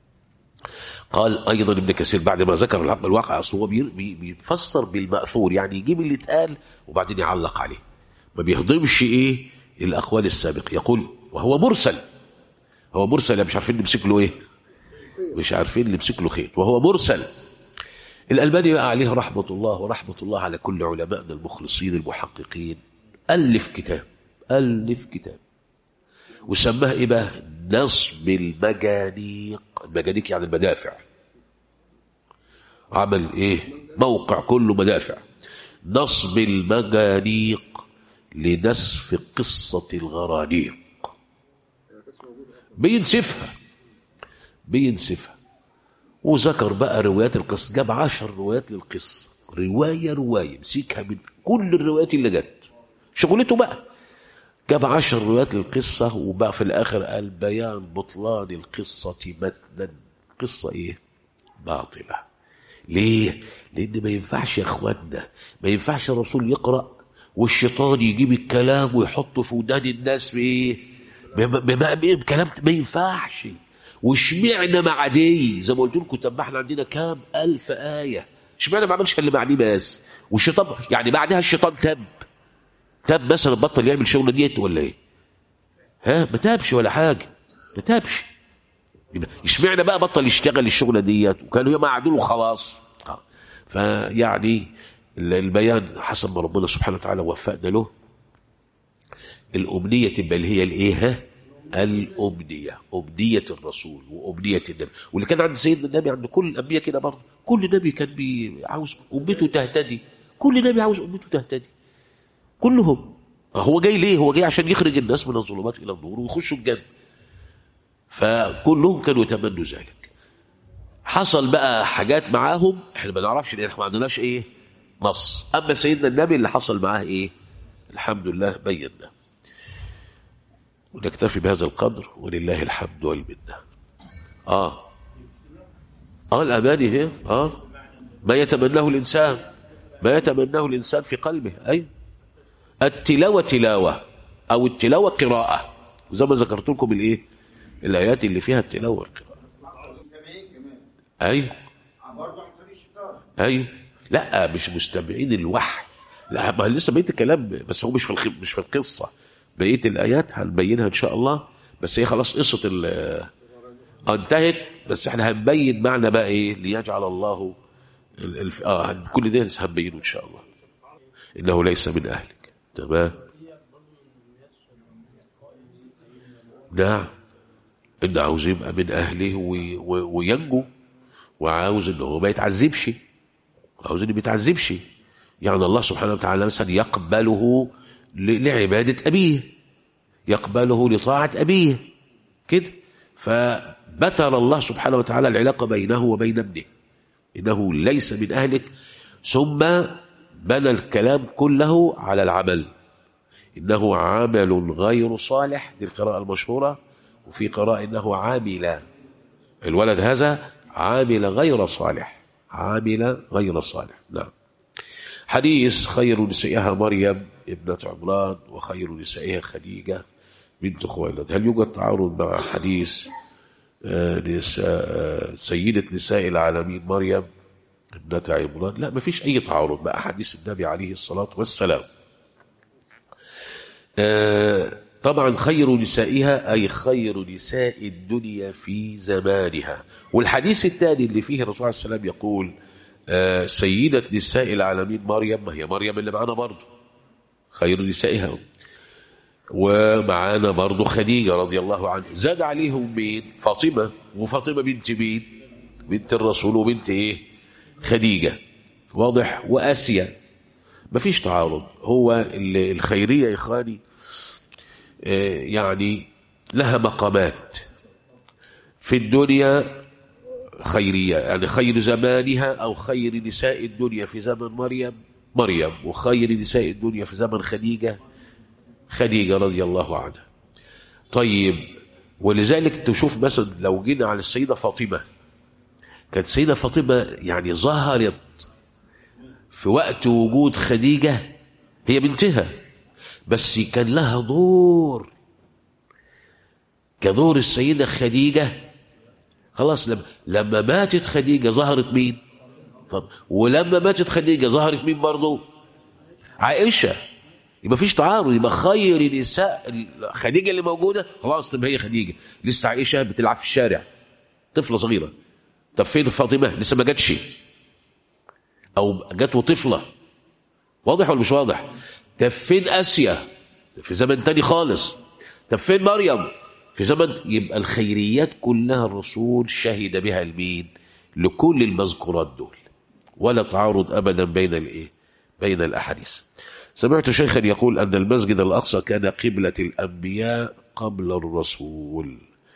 A: قال أيضا ابن كثير بعد ما ذكر الحق الواقع أصله هو بي- بي- بيفسر بالمأثور يعني يجيب اللي اتقال وبعدين يعلق عليه ما بيهضمش إيه الأقوال السابقة يقول وهو مرسل هو مرسل مش عارفين نمسك له إيه مش عارفين نمسك له خيط وهو مرسل الألباني بقى عليه رحمة الله ورحمة الله على كل علمائنا المخلصين المحققين ألف كتاب ألف كتاب وسماه إيه بقى نصب المجانيق المجانيق يعني المدافع عمل إيه موقع كله مدافع نصب المجانيق لنسف قصة الغرانيق بينسفها بينسفها وذكر بقى روايات القصة جاب عشر روايات للقصة رواية رواية مسكها من كل الروايات اللي جت شغلته بقى جاب عشر روايات للقصة وبقى في الآخر قال بيان بطلان القصة متنا قصة إيه باطلة ليه لأن ما ينفعش يا أخوانا ما ينفعش الرسول يقرأ والشيطان يجيب الكلام ويحطه في ودان الناس بإيه بما- بما- بكلام ما ينفعش واشمعنا مع دي زي ما قلت لكم طب ما احنا عندنا كام ألف آية اشمعنا ما عملش اللي مع دي بس والشيطان يعني بعدها الشيطان تاب تاب مثلا بطل يعمل شغل ديت ولا ايه ها ما تابش ولا حاجه ما تابش يبقى اشمعنى بقى بطل يشتغل الشغله ديت وكانوا يوم قعدوا له خلاص آه. فيعني ال- البيان حسب ما ربنا سبحانه وتعالى وفقنا له الأمنية تبقى اللي هي الإيه ها؟ الأمنية أمنية الرسول وأمنية النبي واللي كان عند سيدنا النبي عند كل الأنبياء كده برضه كل نبي كان بي- عاوز أمته تهتدي كل نبي عاوز أمته تهتدي كلهم هو جاي ليه هو جاي عشان يخرج الناس من الظلمات إلى النور ويخشوا الجنة فكلهم كانوا يتمنوا ذلك حصل بقى حاجات معاهم احنا ما نعرفش لان احنا ما عندناش ايه نص اما سيدنا النبي اللي حصل معاه ايه الحمد لله بينا ونكتفي بهذا القدر ولله الحمد والمنه اه اه الاماني هي اه ما يتمناه الانسان ما يتمناه الانسان في قلبه اي التلاوه تلاوه او التلاوه قراءه وزي ما ذكرت لكم الايه الايات اللي فيها التلاوه والقراءه
C: المستمعين كمان
A: ايوه
C: برضه عن طريق الشيطان
A: ايوه لا مش مستمعين الوحي لا ما لسه بقيه الكلام بس هو مش في الخ... مش في القصه بقيه الايات هنبينها ان شاء الله بس هي خلاص قصه ال آه، انتهت بس احنا هنبين معنى بقى ايه ليجعل الله ال... الف... اه كل ده لسه هنبينه ان شاء الله انه ليس من اهلك تمام نعم ان عاوز يبقى من اهله وي... وي... وينجو وعاوز ان هو ما يتعذبش عاوز انه ما يتعذبش يعني الله سبحانه وتعالى مثلا يقبله ل- لعبادة أبيه يقبله لطاعة أبيه كده فبتر الله سبحانه وتعالى العلاقة بينه وبين ابنه إنه ليس من أهلك ثم بنى الكلام كله على العمل إنه عمل غير صالح دي القراءة المشهورة وفي قراءة إنه عامل الولد هذا عامل غير صالح عامل غير صالح نعم حديث خير نسائها مريم ابنة عمران وخير نسائها خديجة بنت خويلد هل يوجد تعارض مع حديث آه، نساء آه، سيدة نساء العالمين مريم ابنة عمران لا ما فيش أي تعارض مع حديث النبي عليه الصلاة والسلام آه، طبعا خير نسائها أي خير نساء الدنيا في زمانها والحديث الثاني اللي فيه الرسول عليه السلام يقول آه، سيدة نساء العالمين مريم ما هي مريم اللي معانا برضه خير نسائها ومعانا برضه خديجة رضي الله عنها زاد عليهم مين فاطمة وفاطمة بنت مين بنت الرسول وبنت ايه خديجة واضح وآسيا مفيش تعارض هو ال- الخيرية يا إخواني آه، يعني لها مقامات في الدنيا خيرية يعني خير زمانها أو خير نساء الدنيا في زمن مريم مريم وخير نساء الدنيا في زمن خديجة خديجة رضي الله عنها طيب ولذلك تشوف مثلا لو جينا على السيدة فاطمة كانت السيدة فاطمة يعني ظهرت في وقت وجود خديجة هي بنتها بس كان لها دور كدور السيدة خديجة خلاص لما, لما ماتت خديجة ظهرت مين طب ولما ماتت خديجة ظهرت مين برضه عائشة يبقى فيش تعارض يبقى خير نساء خديجة اللي موجودة خلاص تبقى هي خديجة لسه عائشة بتلعب في الشارع طفلة صغيرة طب فين فاطمة لسه ما جاتش او جت وطفلة واضح ولا مش واضح طب فين آسيا في زمن تاني خالص طب فين مريم في زمن يبقى الخيريات كلها الرسول شهد بها المين لكل المذكورات دول ولا تعارض ابدا بين الايه بين الاحاديث سمعت شيخا يقول ان المسجد الاقصى كان قبلة الانبياء قبل الرسول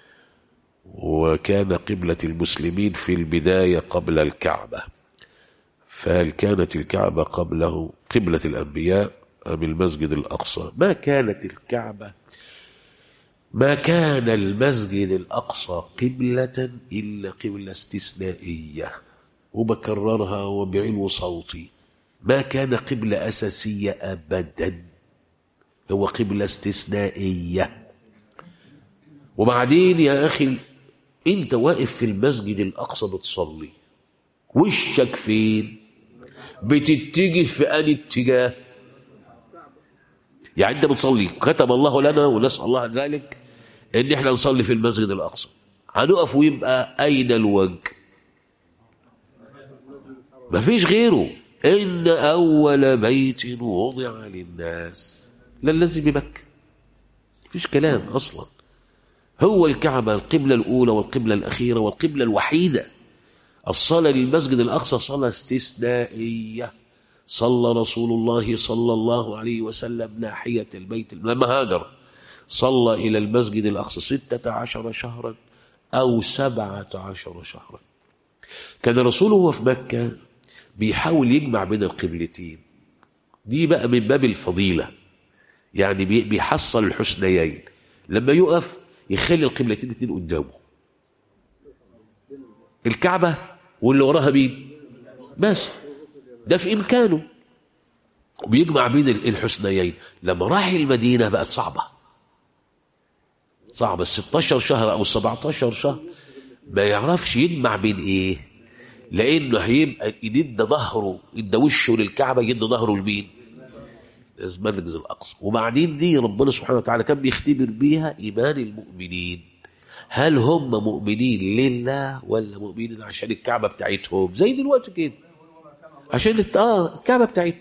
A: وكان قبلة المسلمين في البداية قبل الكعبة فهل كانت الكعبة قبله قبلة الأنبياء أم المسجد الأقصى ما كانت الكعبة ما كان المسجد الأقصى قبلة إلا قبلة استثنائية وبكررها وبعلو صوتي ما كان قبلة أساسية أبدا هو قبلة استثنائية وبعدين يا أخي أنت واقف في المسجد الأقصى بتصلي وشك فين بتتجه في أي اتجاه يعني انت بتصلي كتب الله لنا ونسأل الله ذلك ان احنا نصلي في المسجد الاقصى هنقف ويبقى اين الوجه مفيش غيره ان اول بيت وضع للناس للذي بمكه مفيش كلام اصلا هو الكعبه القبله الاولى والقبله الاخيره والقبله الوحيده الصلاه للمسجد الاقصى صلاه استثنائيه صلى رسول الله صلى الله عليه وسلم ناحية البيت لما هاجر صلى إلى المسجد الأقصى ستة عشر شهرا أو سبعة عشر شهرا كان رسوله وهو في مكة بيحاول يجمع بين القبلتين دي بقى من باب الفضيلة يعني بي- بيحصل الحسنيين لما يقف يخلي القبلتين اتنين قدامه الكعبة واللي وراها مين بس ده في إمكانه وبيجمع بين الحسنيين لما راح المدينة بقت صعبة صعبة 16 شهر أو 17 شهر ما يعرفش يجمع بين إيه لانه هيبقى يدي ظهره يدي وشه للكعبه يدي ظهره لمين؟ المسجد الاقصى وبعدين دي ربنا سبحانه وتعالى كان بيختبر بيها ايمان المؤمنين هل هم مؤمنين لله ولا مؤمنين عشان الكعبه بتاعتهم زي دلوقتي كده عشان الت- اه الكعبه بتاعتهم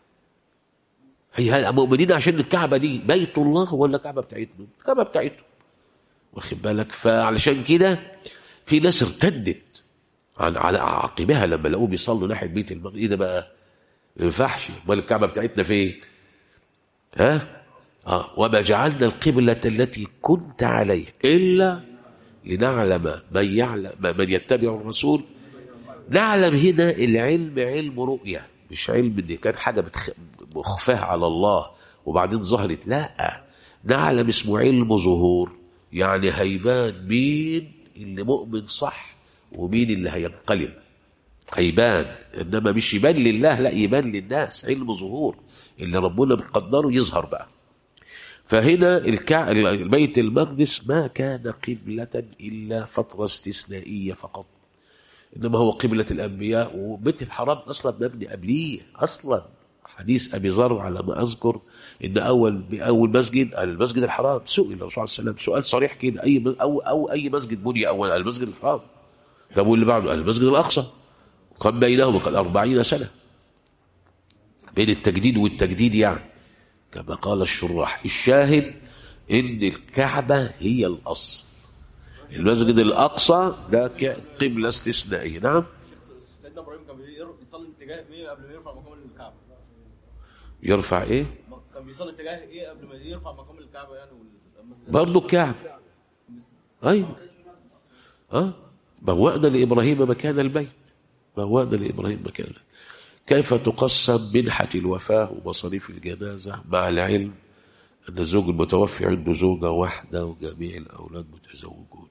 A: هي هل مؤمنين عشان الكعبه دي بيت الله ولا الكعبه بتاعتهم الكعبه بتاعتهم واخد بالك فعلشان كده في ناس ارتدت على على عقبها لما لقوه بيصلوا ناحيه بيت المقدس ايه ده بقى ما ينفعش امال الكعبه بتاعتنا فين ها اه وما جعلنا القبلة التي كنت عليها إلا لنعلم من يعلم من يتبع الرسول نعلم هنا العلم علم رؤية مش علم دي كان حاجة بتخ... مخفاة على الله وبعدين ظهرت لا نعلم اسمه علم ظهور يعني هيبان مين اللي مؤمن صح ومين اللي هينقلب هيبان انما مش يبان لله لا يبان للناس علم ظهور اللي ربنا مقدره يظهر بقى فهنا الكع... البيت المقدس ما كان قبلة إلا فترة استثنائية فقط إنما هو قبلة الأنبياء وبيت الحرام أصلا مبني قبليه أصلا حديث أبي ذر على ما أذكر إن أول بأول مسجد المسجد الحرام سئل الرسول صلى الله عليه وسلم سؤال صريح كده أي م- أو أو أي مسجد بني أول المسجد الحرام طب واللي بعده المسجد الأقصى وكان بينهما قد أربعين سنة بين التجديد والتجديد يعني كما قال الشراح الشاهد ان الكعبة هي الأصل المسجد الأقصى ده ك- قبلة استثنائية نعم
C: سيدنا ابراهيم كان بير- بيصلي اتجاه ايه قبل ما يرفع مقام الكعبه
A: يرفع ايه
C: كان بيصلي اتجاه ايه قبل ما يرفع مقام الكعبه يعني والمسجد
A: برضه الكعبة ايوه اه بوأنا لإبراهيم مكان البيت بوأنا لإبراهيم مكان البيت. كيف تقسم منحة الوفاة ومصاريف الجنازة مع العلم أن الزوج المتوفي عنده زوجة واحدة وجميع الأولاد متزوجون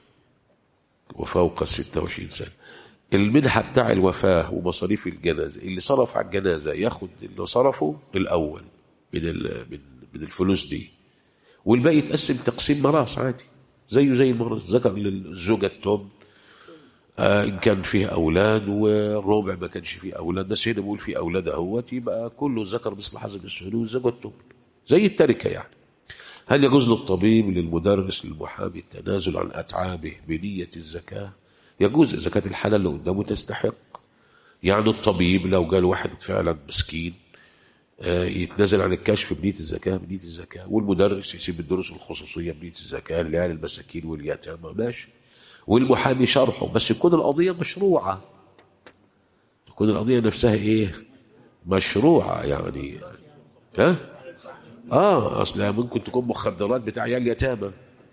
A: وفوق 26 سنة المنحة بتاع الوفاة ومصاريف الجنازة اللي صرف على الجنازة ياخد اللي صرفه الأول من ال- من من الفلوس دي والباقي يتقسم تقسيم ميراث عادي زيه زي الميراث ذكر للزوجة التوم آه إن كان فيه أولاد والربع ما كانش فيه أولاد بس هنا بقول فيه أولاد أهوت يبقى كله ذكر مثل حظ السهول والزوجة التوم زي التركة يعني هل يجوز للطبيب للمدرس للمحامي التنازل عن أتعابه بنية الزكاة يجوز إذا كانت الحالة اللي قدامه تستحق يعني الطبيب لو قال واحد فعلا مسكين آه، يتنازل عن الكشف بنية الزكاة بنية الزكاة والمدرس يسيب الدروس الخصوصية بنية الزكاة لعيال المساكين واليتامى ماشي والمحامي شرحه بس تكون القضية مشروعة تكون القضية نفسها ايه مشروعة يعني ها اه اصل ممكن تكون مخدرات بتاع عيال يتامى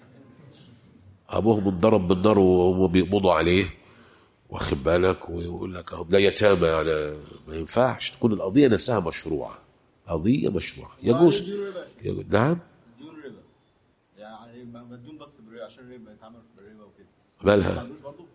A: ابوهم انضرب بالنار وهم بيقبضوا عليه واخد بالك ويقول لك اهو ده يتامى يعني ما ينفعش تكون القضيه نفسها مشروعه قضيه مشروعه يجوز
C: ديون ربا
A: يجوز- نعم
C: ديون ربا يعني ما- مديون بس بالربا عشان الربا يتعمل بالربا وكده
A: مالها
C: ما عندوش برضه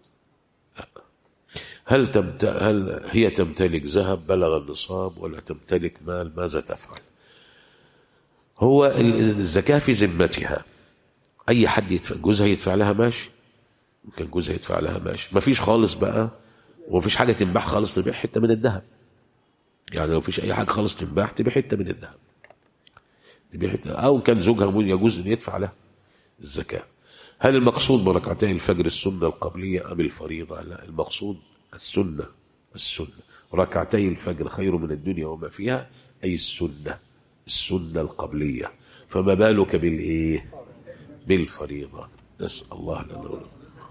A: هل تمت... هل هي تمتلك ذهب بلغ النصاب ولا تمتلك مال ماذا تفعل هو ال- الزكاة في ذمتها أي حد يدفع جوزها يدفع لها ماشي ممكن جوزها يدفع لها ماشي مفيش خالص بقى ومفيش حاجة تنباع خالص تبيع حتة من الذهب يعني لو فيش أي حاجة خالص تنباع تبيع حتة من الذهب تبيع حتة أو كان زوجها مو- يجوز أن يدفع لها الزكاة هل المقصود بركعتي الفجر السنة القبلية أم الفريضة لا المقصود السنة السنة ركعتي الفجر خير من الدنيا وما فيها أي السنة السنة القبلية فما بالك بالإيه بالفريضة نسأل الله لنا ولكم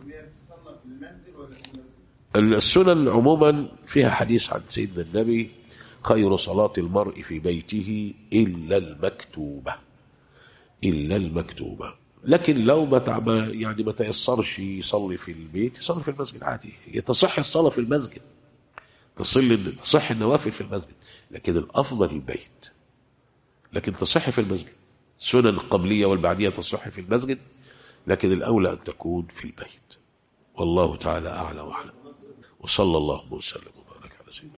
A: السنن عموما فيها حديث عن سيدنا النبي خير صلاة المرء في بيته إلا المكتوبة إلا المكتوبة لكن لو ما تع- ما- يعني ما تيسرش يصلي في البيت يصلي في المسجد عادي تصح الصلاة في المسجد تصل تصح النوافل في المسجد لكن الأفضل البيت لكن تصح في المسجد السنن القبلية والبعدية تصح في المسجد لكن الأولى أن تكون في البيت والله تعالى أعلى وأعلم وصلى الله وسلم وبارك على سيدنا